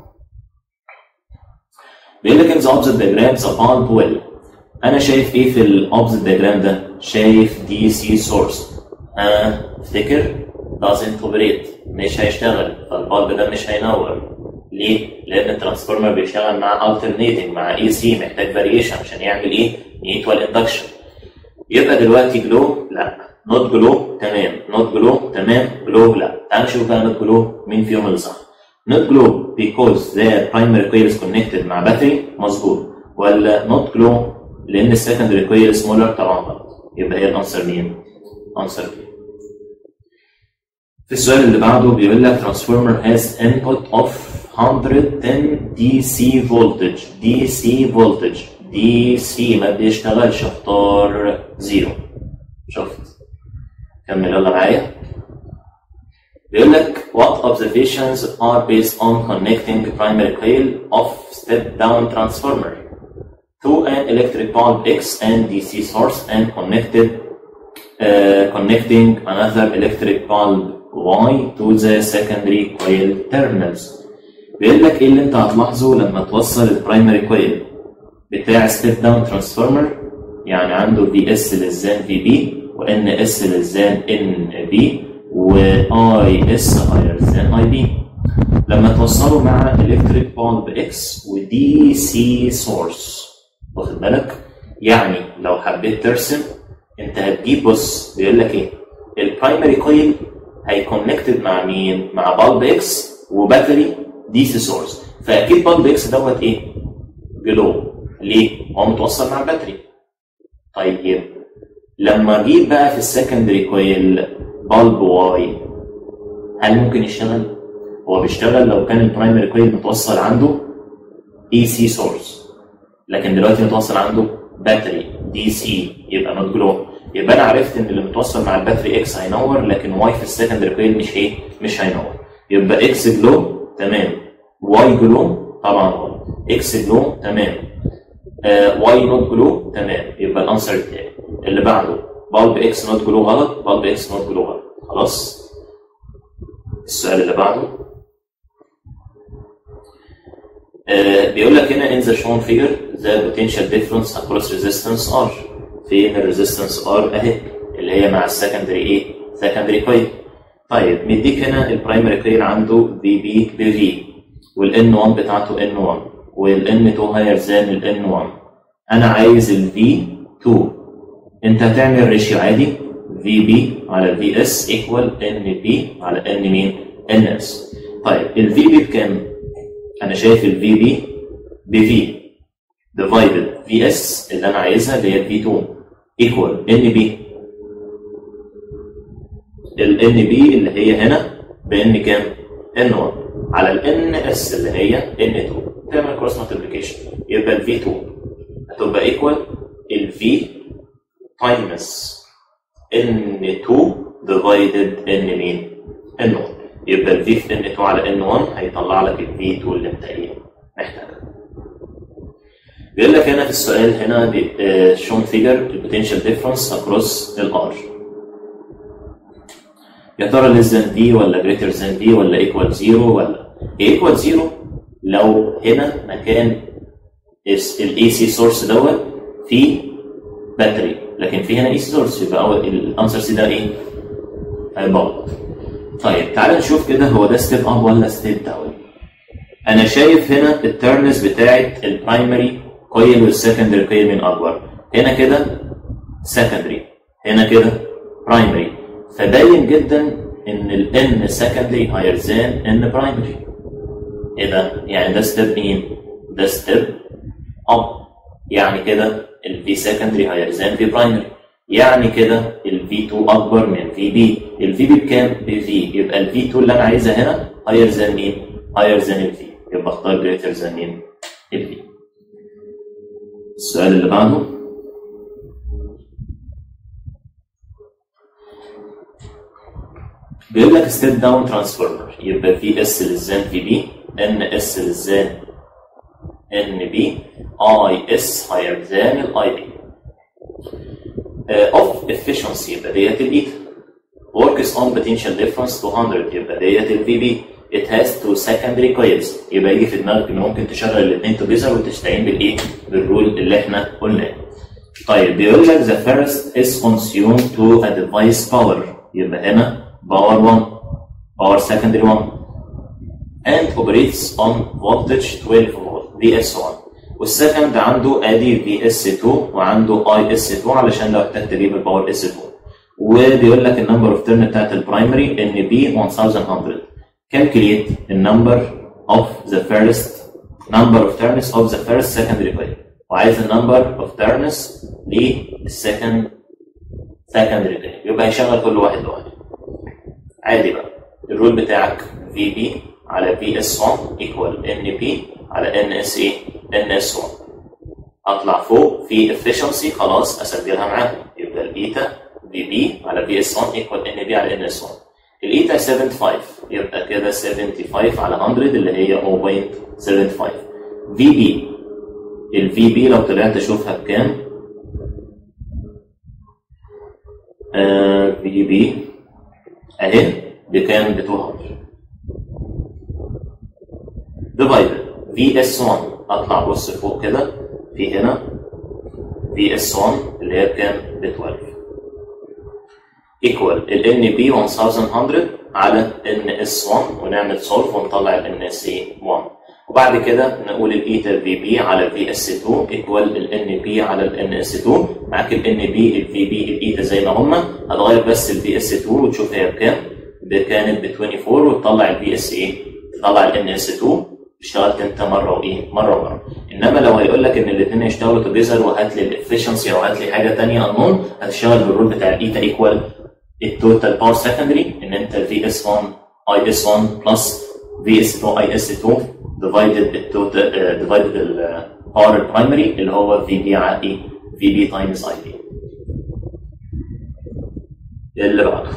Speaker 1: بيقول لك ان ذا اوبزيت ديجرام ذا بالب ويل انا شايف ايه في الاوبزيت ديجرام ده؟ شايف دي سي سورس ها افتكر doesn't operate مش هيشتغل فالبالب ده مش هينور ليه؟ لان الترانسفورمر بيشتغل مع alternating مع اي سي محتاج فاريشن عشان يعمل ايه؟ نيتوال اندكشن يبقى دلوقتي جلو لا نوت جلو تمام نوت جلو تمام جلو لا تعال نشوف بقى نوت جلو مين فيهم اللي صح not glow because their primary coil is connected مع باتري مظبوط ولا not glow لان السكندري coil smaller طبعا غلط يبقى هي الانسر مين؟ انسر بي في السؤال اللي بعده بيقول لك transformer has input of 110 DC voltage DC voltage DC ما بيشتغلش اختار زيرو شفت كمل يلا معايا بيقول لك what observations are based on connecting primary coil of step down transformer to an electric bulb X and DC source and connected uh, connecting another electric bulb Y to the secondary coil terminals بيقول لك ايه اللي انت هتلاحظه لما توصل البرايمري كويل بتاع ستيب داون ترانسفورمر يعني عنده في اس للزان في بي وان اس للزان ان بي واي اس هاير ذان اي بي لما توصله مع الكتريك بالب اكس ودي سي سورس واخد بالك يعني لو حبيت ترسم انت هتجيب بص بيقول لك ايه البرايمري كويل هيكونكتد مع مين مع بالب اكس وباتري دي سي سورس فاكيد بالب اكس دوت ايه جلو ليه هو متوصل مع الباتري طيب لما اجيب بقى في السكندري كويل بالب واي هل ممكن يشتغل هو بيشتغل لو كان البرايمري كويل متوصل عنده اي سي سورس لكن دلوقتي متوصل عنده باتري دي سي يبقى نوت جلو يبقى انا عرفت ان اللي متوصل مع الباتري اكس هينور لكن واي في السكندري كويل مش ايه مش هينور يبقى اكس جلو تمام واي جلو طبعا واي اكس جلو تمام آه واي نوت جلو تمام يبقى الانسر بتاعي اللي بعده بالب اكس نوت جلو غلط بالب اكس نوت جلو غلط خلاص السؤال اللي بعده آه بيقول لك هنا in the shown figure the potential difference across resistance R فين الريزيستنس R اهي اللي هي مع السكندري ايه؟ سكندري كويل طيب مديك هنا البرايمري كويل عنده في بي بفي والان 1 بتاعته ان 1 والان 2 هاير ذان الان 1 انا عايز الفي 2 انت هتعمل ريشيو عادي في بي على في اس ايكوال ان بي على ان مين؟ ان اس طيب الفي بي بكام؟ انا شايف الفي بي بفي ديفايدد في اس اللي انا عايزها اللي هي في 2 ايكوال ان بي الان بي اللي هي هنا بان كام؟ ان 1 على الان اس اللي هي ان 2 تعمل كروس مالتيبليكيشن يبقى الفي 2 هتبقى ايكوال الفي تايمز ان 2 ديفايدد ان مين؟ ان 1 يبقى الفي في ان 2 على ان 1 هيطلع لك الفي 2 اللي انت ايه محتاجها. بيقول لك هنا في السؤال هنا شون فيجر البوتنشال ديفرنس اكروس الار يا ترى less than v ولا greater than v ولا equal 0 ولا equal 0 لو هنا مكان الاي سي سورس دوت فيه باتري لكن في هنا اي سي سورس يبقى اول الانسر سي ده ايه؟ هيبقى طيب تعال نشوف كده هو ده ستيب اب ولا ستيب داون انا شايف هنا الترنس بتاعت البرايمري كويل والسكندري كويل من اكبر هنا كده سكندري هنا كده برايمري فباين جدا ان الان سكندري هاير ذان ان برايمري ايه ده؟ يعني ده ستيب مين؟ ده ستيب اب يعني كده الفي سكندري هاير ذان في برايمري يعني كده الفي 2 اكبر من في بي الفي بي بكام؟ بفي يبقى الفي 2 اللي انا عايزها هنا هاير ذان مين؟ هاير ذان الفي يبقى اختار جريتر ذان مين؟ الفي السؤال اللي بعده بيقول لك ستيب داون ترانسفورمر يبقى في اس للزان في بي ان اس للزان ان بي اي اس هاير ذان الاي بي اوف efficiency يبقى ديت الايتا works on potential difference 200 يبقى ديت الفي بي it has two secondary coils يبقى يجي في دماغك ان ممكن تشغل الاثنين توجذر وتستعين بالايه؟ بالرول اللي احنا قلناه. طيب بيقول لك the first is consumed to a device power يبقى هنا power 1 power secondary 1 and operates on voltage 12 volt VS1 والسكند عنده ادي في اس 2 وعنده اي اس 2 علشان لو احتجت تجيب الباور اس 2 وبيقول لك النمبر اوف تيرن بتاعت البرايمري ان بي 1100 calculate the number of the first number of turns of the first secondary coil وعايز ال number of turns للسكند secondary coil يبقى هيشغل كل واحد لوحده عادي بقى الرول بتاعك في بي على في اس 1 equal ان بي على ان اس ايه ان اس 1 اطلع فوق في efficiency خلاص اسجلها معاهم يبقى الايتا في بي على في اس 1 equal ان بي على ان اس 1 الايتا 75 يبقى كده 75 على 100 اللي هي 0.75 في بي الفي بي لو طلعت اشوفها بكام آه في بي اهي بكام ب 200 ديفايدد في اس 1 اطلع بص فوق كده في هنا في اس 1 اللي هي بكام ب 12 ايكوال ال ان بي 1100 على ان اس 1 ونعمل سولف ونطلع ال ان اس اي 1 وبعد كده نقول الايتا في بي على الفي اس 2 ايكوال الان بي على الان اس 2 معاك الان بي الفي بي الايتا زي ما هما هتغير بس الفي اس 2 وتشوف هي بكام كانت ب 24 وتطلع الفي اس ايه تطلع الان اس 2 اشتغلت انت مره وايه مره ومره انما لو هيقول لك ان الاثنين يشتغلوا توجذر وهات لي الافشنسي او هات لي حاجه ثانيه انون هتشتغل بالرول بتاع الايتا ايكوال التوتال باور سكندري ان انت الفي اس 1 اي اس 1 بلس في اس 2 اي اس 2 ديفايدد التوتال ديفايدد الباور البرايمري اللي هو في بي على ايه في بي تايمز اي بي اللي بعده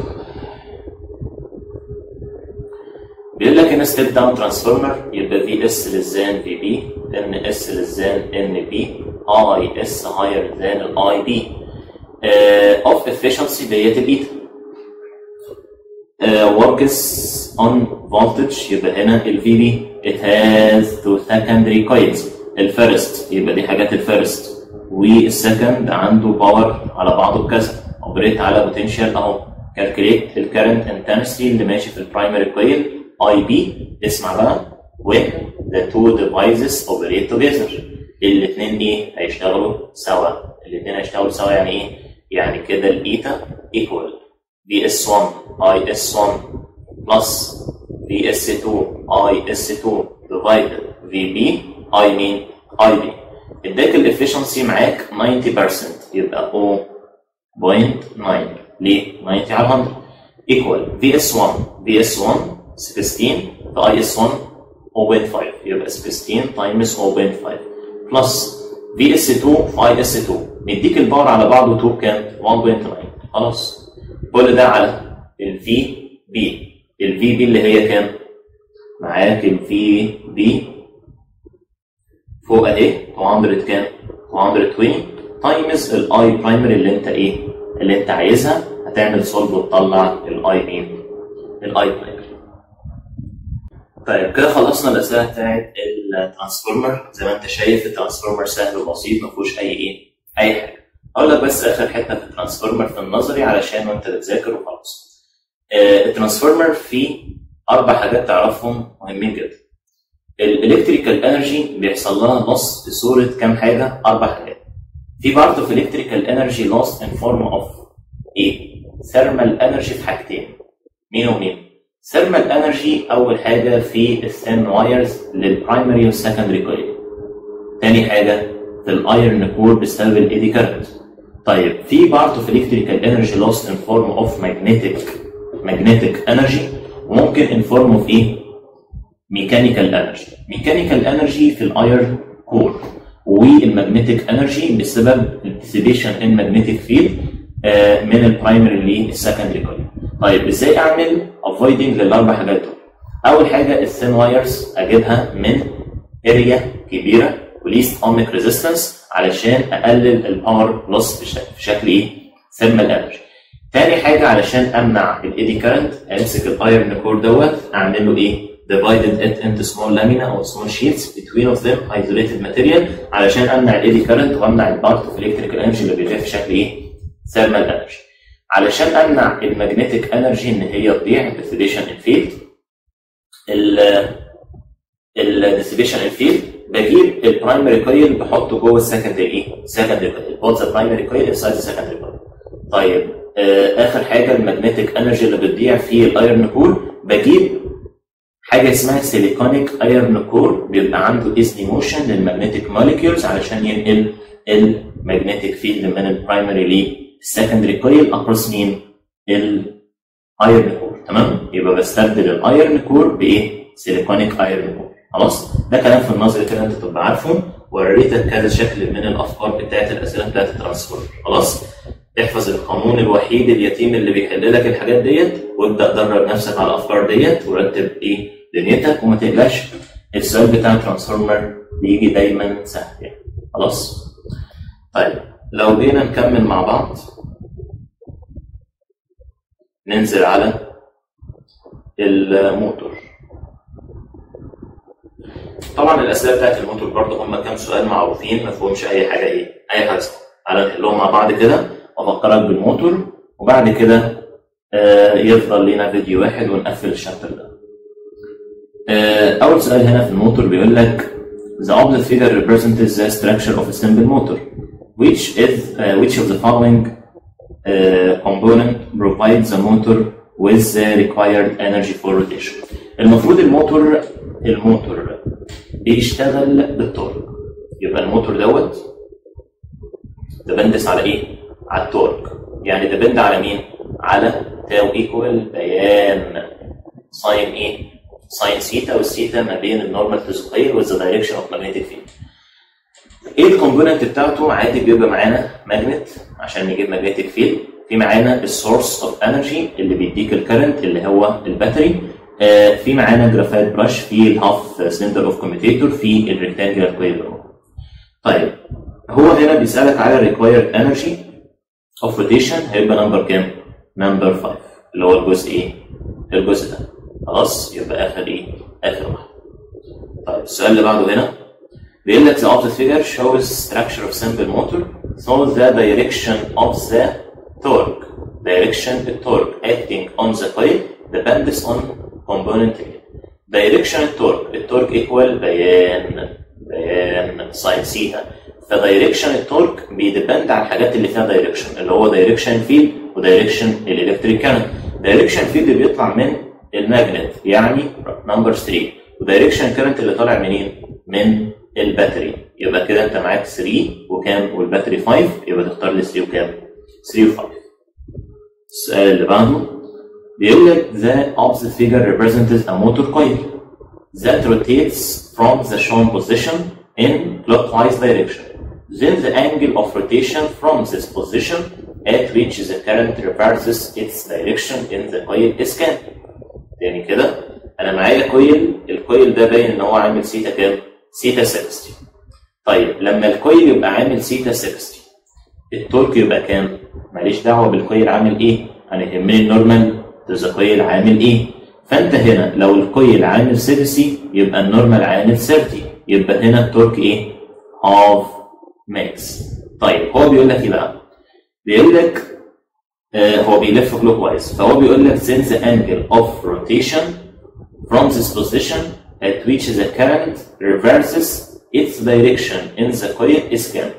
Speaker 1: بيقول لك ان ستيب داون ترانسفورمر يبقى في اس للزان في بي ان اس للزان ان بي اي اس هاير ذان الاي بي اوف efficiency ديت الايتا works on voltage يبقى هنا ال VB it has two secondary coils الفيرست يبقى دي حاجات الفيرست والسكند عنده باور على بعضه بكذا اوبريت على بوتنشال اهو calculate الكرنت intensity اللي ماشي في البرايمري كويل اي بي اسمع بقى when the two devices operate together الاثنين ايه هيشتغلوا سوا الاثنين هيشتغلوا سوا يعني ايه يعني كده الايتا equal VS1 IS1 plus VS2 IS2 divided VB I mean IB اداك الافشنسي معاك 90% يبقى 0.9 ليه 90 على 100 equal VS1 VS1 16 في IS1 0.5 يبقى 16 times 0.5 plus VS2 في IS2 نديك الباور على بعضه 2 بكام 1.9 خلاص كل ده على الفي بي الفي بي اللي هي كام؟ معاك الفي بي فوق اهي 200 كام؟ 220 تايمز الاي برايمري اللي انت ايه؟ اللي انت عايزها هتعمل سولف وتطلع الاي مين؟ الاي برايمري. طيب كده خلصنا الاسئله بتاعت الترانسفورمر زي ما انت شايف الترانسفورمر سهل وبسيط ما فيهوش اي ايه؟ اي حاجه. اقول لك بس اخر حته في الترانسفورمر في النظري علشان وانت بتذاكر وخلاص. آه الترانسفورمر فيه اربع حاجات تعرفهم مهمين جدا. الالكتريكال انرجي بيحصل لها لوس في صوره كام حاجه؟ اربع حاجات. في بارت اوف الكتريكال انرجي لوس ان فورم اوف ايه؟ ثيرمال انرجي في حاجتين. مين ومين؟ ثيرمال انرجي اول حاجه في الثين وايرز للبرايمري والسكندري كويل. تاني حاجه في الايرن كور بسبب الايدي كارنت. طيب في بارت اوف الكتريكال انرجي لوست ان فورم اوف ماجنتيك ماجنتيك انرجي وممكن ان فورم اوف ايه؟ ميكانيكال انرجي. ميكانيكال انرجي في الايرن كور والماجنتيك انرجي بسبب الديسيبيشن ان ماجنتيك فيلد من البرايمري للسكندري كويل. طيب ازاي اعمل افويدنج للاربع حاجات دول؟ اول حاجه الثين وايرز اجيبها من اريا كبيره وليست اوميك ريزيستنس علشان اقلل الباور لوس في شكل ايه؟ ثيرمال انرجي. تاني حاجه علشان امنع الايدي كارنت امسك الايرن كور دوت اعمل له ايه؟ divided it into small lamina or small sheets between of them isolated material علشان امنع الايدي كارنت وامنع البارت اوف الكتريكال انرجي اللي بيضيع في شكل ايه؟ ثيرمال انرجي. علشان امنع المagnetic انرجي ان هي تضيع ديسيبيشن ان فيلد الديسيبيشن ان فيلد بجيب البرايمري كويل بحطه جوه السكندري ايه؟ سكندري كويل بوت ذا برايمري كويل انسايد ذا سكندري كويل طيب آه اخر حاجه المagnetic انرجي اللي بتضيع في الايرن كور بجيب حاجه اسمها سيليكونيك ايرن كور بيبقى عنده ايزي موشن للمagnetic موليكيولز علشان ينقل المagnetic فيلد من البرايمري للسكندري كويل اكروس مين؟ الايرن كور تمام؟ يبقى بستبدل الايرن كور بايه؟ سيليكونيك ايرن كور خلاص؟ ده كلام في النظري كده انت تبقى عارفه وريتك كذا شكل من الافكار بتاعت الاسئله بتاعت الترانسفورم خلاص؟ احفظ القانون الوحيد اليتيم اللي بيحل لك الحاجات ديت وابدا درب نفسك على الافكار ديت ورتب ايه دنيتك وما تقلقش السؤال بتاع الترانسفورمر بيجي دايما سهل يعني خلاص طيب لو جينا نكمل مع بعض ننزل على الموتور طبعا الاسئله بتاعت الموتور برضه هم كام سؤال معروفين ما فيهمش اي حاجه ايه اي حاجه تعالى نحلهم مع بعض كده وافكرك بالموتور وبعد كده آه يفضل لنا فيديو واحد ونقفل الشابتر ده آه، اول سؤال هنا في الموتور بيقول لك the opposite figure represents the structure of a simple motor which is uh, which of the following uh, component provides the motor with the required energy for rotation المفروض الموتور الموتور بيشتغل بالتورك يبقى الموتور دوت ديبندس على ايه؟ على التورك يعني ديبند على مين؟ على تاو ايكوال بيان ساين ايه؟ ساين سيتا والسيتا ما بين النورمال تو سكوير والذا دايركشن اوف ماجنتيك فيلد. ايه الكومبوننت بتاعته؟ عادي بيبقى معانا ماجنت عشان نجيب ماجنتيك فيلد، في معانا السورس اوف انرجي اللي بيديك الكرنت اللي هو الباتري، آه في معانا جرافايت برش في الهاف سلندر اوف كوميتيتور في الريكتانجلر كويل طيب هو هنا بيسالك على الريكوايرد انرجي اوف روتيشن هيبقى نمبر كام؟ نمبر 5 اللي هو الجزء ايه؟ الجزء ده خلاص يبقى اخر ايه؟ اخر واحد. طيب السؤال اللي بعده هنا بيقول لك the opposite figure shows structure of simple motor so the direction of the torque direction التورك acting on the coil depends on component A. direction التورك التورك equal بيان بيان ساين سيتا فدايركشن التورك بيديبند على الحاجات اللي فيها دايركشن اللي هو دايركشن فيلد ودايركشن الالكتريك كارنت دايركشن فيلد بيطلع من الماجنت يعني نمبر 3 ودايركشن كارنت اللي طالع منين؟ من الباتري يبقى كده انت معاك 3 وكام والباتري 5 يبقى تختار لي 3 وكام؟ 3 و5 السؤال اللي بعده بيقول لك the opposite figure represents a motor coil that rotates from the shown position in clockwise direction. Then the angle of rotation from this position at which the current reverses its direction in the coil is كام؟ يعني كده انا معايا كويل الكويل ده باين ان هو عامل سيتا كام؟ سيتا 60 طيب لما الكويل يبقى عامل سيتا 60 التورك يبقى كام؟ ماليش دعوه بالكويل عامل ايه؟ انا يهمني النورمال ذا كويل عامل ايه؟ فانت هنا لو الكويل عامل 60 يبقى النورمال عامل 30 يبقى هنا التورك ايه؟ هاف ماكس طيب هو بيقول لك ايه بقى؟ بيقول لك آه هو بيلف كلوك وايز فهو بيقول لك since the angle of rotation from this position at which the current reverses its direction in the coil is كام؟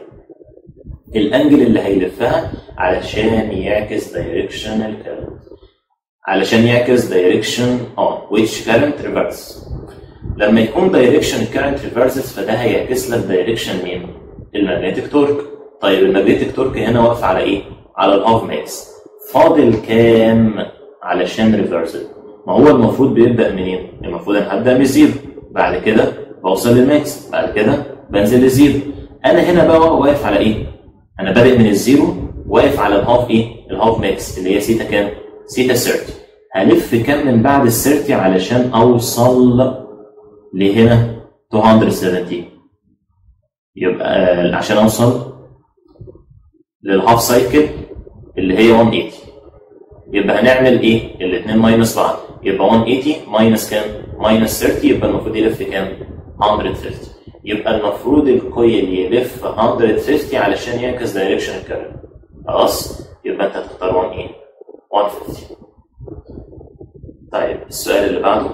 Speaker 1: الانجل اللي هيلفها علشان يعكس دايركشن الكرنت علشان يعكس دايركشن اه which current reverse لما يكون دايركشن الكرنت ريفرسز فده هيعكس لك دايركشن مين؟ المagnetic تورك طيب المagnetic تورك هنا واقف على ايه؟ على الهاف ماكس فاضل كام علشان ريفرسل؟ ما هو المفروض بيبدا منين؟ المفروض انا هبدا من الزيرو بعد كده بوصل للماكس بعد كده بنزل للزيرو انا هنا بقى واقف على ايه؟ انا بادئ من الزيرو واقف على الهاف ايه؟ الهاف ماكس اللي هي سيتا كام؟ سيتا 30 هلف كام من بعد ال 30 علشان اوصل لهنا 270 يبقى عشان اوصل للهاف سايكل اللي هي 180 يبقى هنعمل ايه؟ الاثنين ماينس بعض يبقى 180 ماينس كام؟ ماينس 30 يبقى المفروض يلف كام؟ 150 يبقى المفروض الكويل يلف 150 علشان يعكس دايركشن الكرنت خلاص؟ يبقى انت هتختار 1 ايه؟ 150 طيب السؤال اللي بعده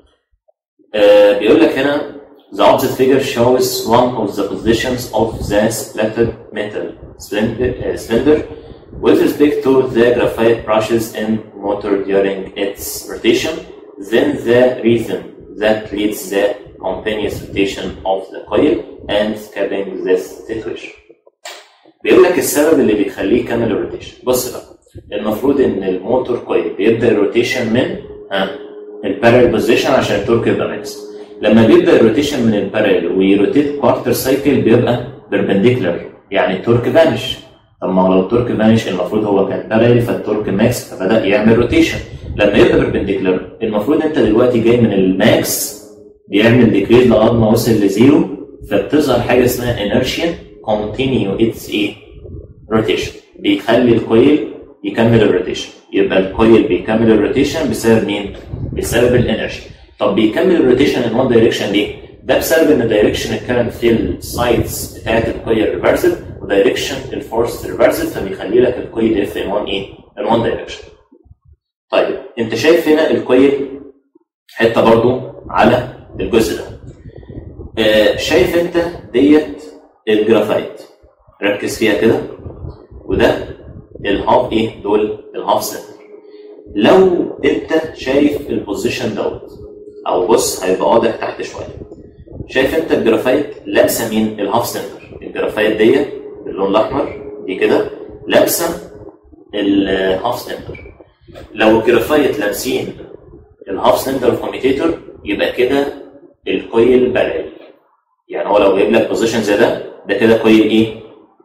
Speaker 1: آه بيقول لك هنا the opposite figure shows one of the positions of the splattered metal cylinder, uh, cylinder with respect to the graphite brushes in motor during its rotation then the reason that leads the continuous rotation of the coil and skipping this situation بيقول لك السبب اللي بيخليه يكمل الروتيشن بص بقى المفروض ان الموتور كويل بيبدا الروتيشن من ها البارل بوزيشن عشان التورك يبقى ماكس لما بيبدا الروتيشن من البارل ويروتيت كوارتر سايكل بيبقى بيربنديكولار يعني التورك فانش طب ما هو لو التورك فانش المفروض هو كان بارل فالتورك ماكس فبدا يعمل روتيشن لما يبقى بيربنديكولار المفروض انت دلوقتي جاي من الماكس بيعمل ديكريز لغايه ما وصل لزيرو فبتظهر حاجه اسمها انرشيا كونتينيو اتس ايه روتيشن بيخلي الكويل يكمل الروتيشن يبقى الكويل بيكمل الروتيشن بسبب مين؟ بسبب الانرجي طب بيكمل الروتيشن ان وان دايركشن ليه؟ ده بسبب ان دايركشن الكرنت في السايدز بتاعت الكويل ريفرسد ودايركشن الفورس ريفرسد فبيخلي لك الكويل يلف ان وان ايه؟ ان وان دايركشن طيب انت شايف هنا الكويل حته برضو على الجزء ده آه، شايف انت ديت الجرافايت ركز فيها كده وده الهاف ايه دول الهاف سنتر لو انت شايف البوزيشن دوت او بص هيبقى واضح تحت شويه شايف انت الجرافايت لابسه مين الهاف سنتر الجرافايت ديت باللون الاحمر دي كده لابسه الهاف سنتر لو الجرافايت لابسين الهاف سنتر اوف كوميتيتور يبقى كده الكويل بارل يعني هو لو جايب لك بوزيشن زي ده ده كده كويل ايه؟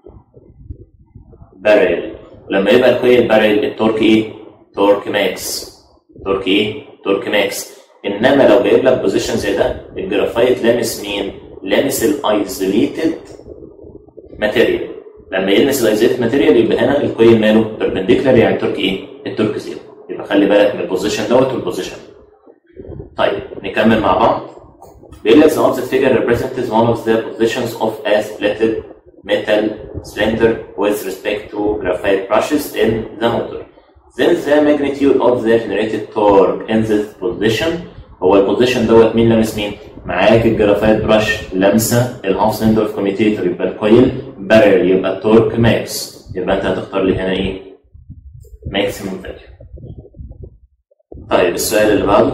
Speaker 1: بارل لما يبقى الكويل بارل التورك ايه؟ تورك ماكس تورك ايه؟ تورك ماكس انما لو جايب لك بوزيشن زي ده الجرافايت لامس مين؟ لامس الايزوليتد ماتيريال لما يلمس الايزوليتد ماتيريال يبقى هنا الكويل ماله بيربنديكولار يعني التورك ايه؟ التورك زيرو يبقى خلي بالك من البوزيشن دوت والبوزيشن طيب نكمل مع بعض بيقول لك the opposite figure represents one of the positions of a flatted metal cylinder with respect to graphite brushes in the motor. Then the magnitude of the generated torque in this position هو البوزيشن دوت مين لامس مين؟ معاك الجرافايت برش لامسه الهاف سلندر اوف كوميتيتور يبقى الكويل بارل يبقى التورك ماكس يبقى انت هتختار لي هنا ايه؟ ماكسيموم فاليو. طيب السؤال اللي بعده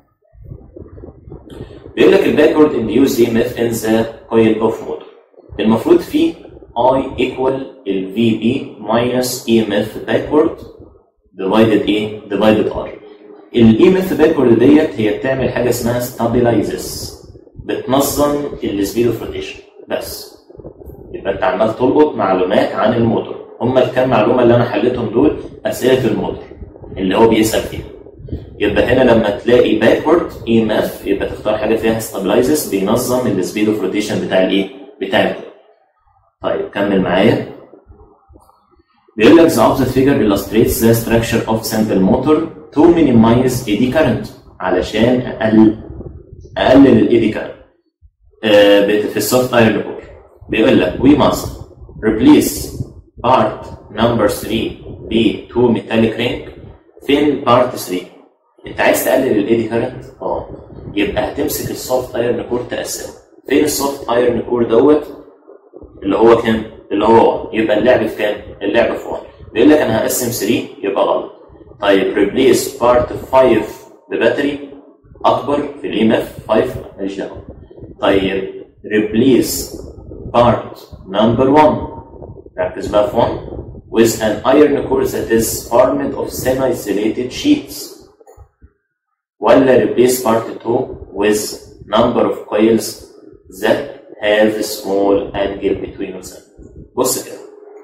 Speaker 1: بيقول لك الباكورد انديوز اي ميث ان ذا كويل اوف موتور المفروض في اي ايكوال الفي بي ماينس اي ميث باكورد ديفايدد ايه؟ ديفايدد ار الاي ميث باكورد ديت هي بتعمل حاجه اسمها ستابلايزز بتنظم السبيد اوف روتيشن بس يبقى انت عمال تلقط معلومات عن الموتور هم الكام معلومه اللي انا حليتهم دول اسئله الموتور اللي هو بيسال فيها يبقى هنا لما تلاقي باكورد اي ام اف يبقى تختار حاجه فيها ستابلايزز بينظم السبيد اوف روتيشن بتاع الايه؟ بتاع الكويل. طيب كمل معايا بيقول لك the opposite figure illustrates the structure of sample motor to minimize eddy current علشان اقلل اقلل الايدي كارنت آه في السوفت ايرون كور بيقول لك we must replace part number 3 ب 2 metallic ring فين بارت 3 انت عايز تقلل الايدي كارنت اه يبقى هتمسك السوفت ايرون كور تقسمه فين السوفت ايرون كور دوت اللي هو كام اللي هو 1 يبقى اللعب في كام اللعب في 1 بيقول لك انا هقسم 3 يبقى غلط طيب ريبليس بارت 5 بباتري اكبر في الام اف 5 ماليش دعوه طيب ريبليس بارت نمبر 1 ركز بقى في 1 with an iron core that is formed of semi-insulated sheets ولا replace part 2 with number of coils that have a small angle between them بص كده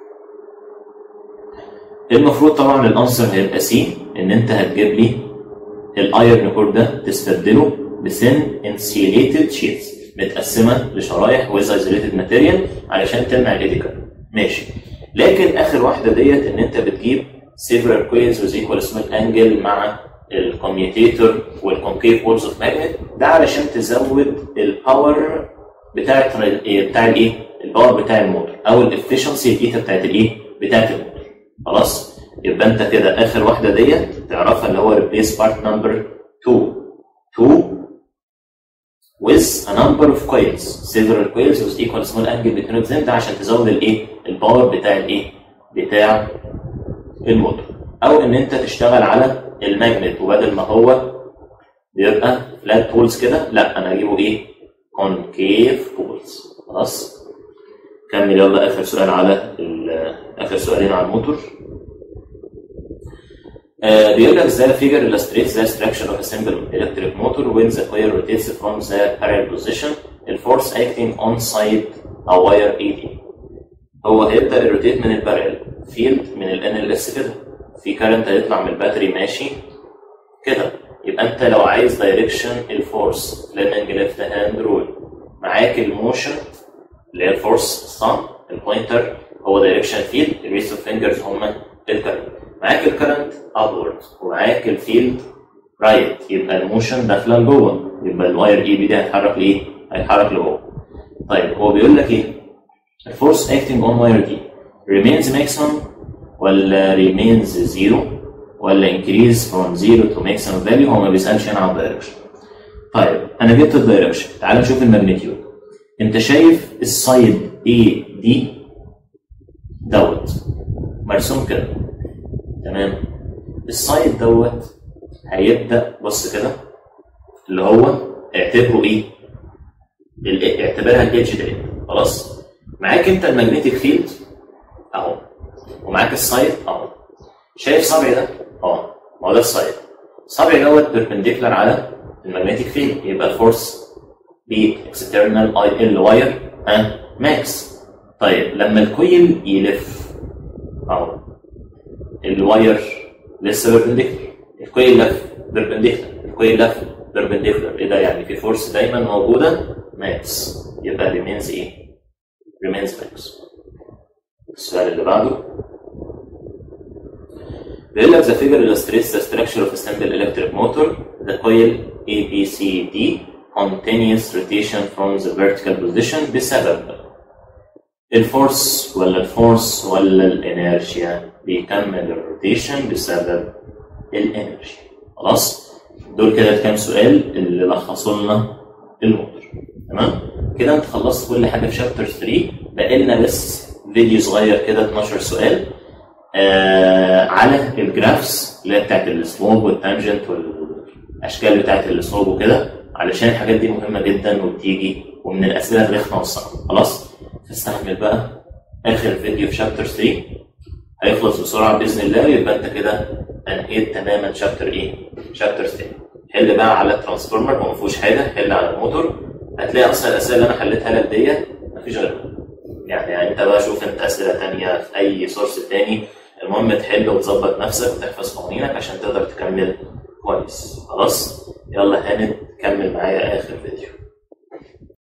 Speaker 1: المفروض طبعا الانسر هيبقى سي ان انت هتجيب لي الايرن كور ده تستبدله بسن انسيليتد شيتس متقسمه لشرايح ويز ايزوليتد ماتيريال علشان تمنع الايديكال ماشي لكن اخر واحده ديت ان انت بتجيب سيفرال كويلز ويز ايكوال سمول انجل مع الكوميوتيتور والكونكيف وولز اوف ماجنت ده علشان تزود الباور بتاعت بتاع الايه؟ الباور بتاع الموتور او الافشنسي الايتا بتاعت الايه؟ بتاعت الموتور خلاص؟ يبقى انت كده اخر واحده ديت تعرفها اللي هو ريبليس بارت نمبر 2 2 with a number of coils several coils with equal small angle between them ده عشان تزود الايه؟ الباور بتاع الايه؟ بتاع الموتور او ان انت تشتغل على الماجنت وبدل ما هو بيبقى فلات بولز كده لا انا هجيبه ايه؟ كونكيف بولز خلاص؟ كمل يلا اخر سؤال على اخر سؤالين على الموتور Uh, بيقول لك the figure illustrates the structure of a simple electric motor when the coil rotates from the parallel position the force acting on side a wire AD هو هيبدا الروتيت من البارل فيلد من الان ال اس كده في كارنت هيطلع من الباتري ماشي كده يبقى انت لو عايز دايركشن الفورس ليرنينج ليفت هاند رول معاك الموشن اللي هي الفورس صم البوينتر هو دايركشن فيلد الريس اوف فينجرز هم الكرنت معاك الكرنت ابورد ومعاك الفيلد رايت يبقى الموشن داخله لجوه يبقى الواير اي بي دي هيتحرك لايه؟ هيتحرك لجوه طيب هو بيقول لك ايه؟ الفورس اكتنج اون واير دي remains maximum ولا remains zero ولا increase from zero to maximum value هو ما بيسالش هنا عن direction طيب انا جبت الدايركشن تعال نشوف الماجنتيود انت شايف السايد اي دي دوت مرسوم كده تمام السايد دوت هيبدا بص كده اللي هو اعتبره ايه؟ ال- اعتبرها الاتش ده خلاص معاك انت الماجنتيك فيلد اهو ومعاك السايد اهو شايف صبعي ده؟ اه ما هو ده السايد صبعي دوت بيربنديكولار على الماجنتيك فيلد يبقى الفورس بي اكسترنال اي ال واير ها ماكس طيب لما الكويل يلف اهو الواير لسه بيربنديكولار الكويل لف بيربنديكولار الكويل لف بيربنديكولار ايه ده يعني في فورس دايما موجوده ماكس يبقى ريمينز ايه؟ ريمينز ماكس السؤال اللي بعده بيقول لك the figure illustrates the structure of a simple electric motor the coil ABCD continuous rotation from the vertical position بسبب الفورس ولا الفورس ولا الانرجيا بيكمل الروتيشن بسبب الانرجي خلاص دول كده كام سؤال اللي لخصوا لنا الموتور تمام كده انت خلصت كل حاجه في شابتر 3 باقي لنا بس فيديو صغير كده 12 سؤال آه على الجرافس اللي هي بتاعت السلوب والتانجنت والاشكال بتاعت السلوب وكده علشان الحاجات دي مهمه جدا وبتيجي ومن الاسئله الرخمه والصعبه خلاص فاستحمل بقى اخر فيديو في شابتر 3 هيخلص بسرعه باذن الله يبقى انت كده انهيت تماما شابتر ايه؟ شابتر 3 حل بقى على الترانسفورمر ما فيهوش حاجه حل على الموتور هتلاقي اصلا الاسئله اللي انا حليتها لك ديت مفيش غيرها يعني, يعني انت بقى شوف انت اسئله تانية في اي سورس تاني المهم تحل وتظبط نفسك وتحفظ قوانينك عشان تقدر تكمل كويس خلاص يلا هانت كمل معايا اخر فيديو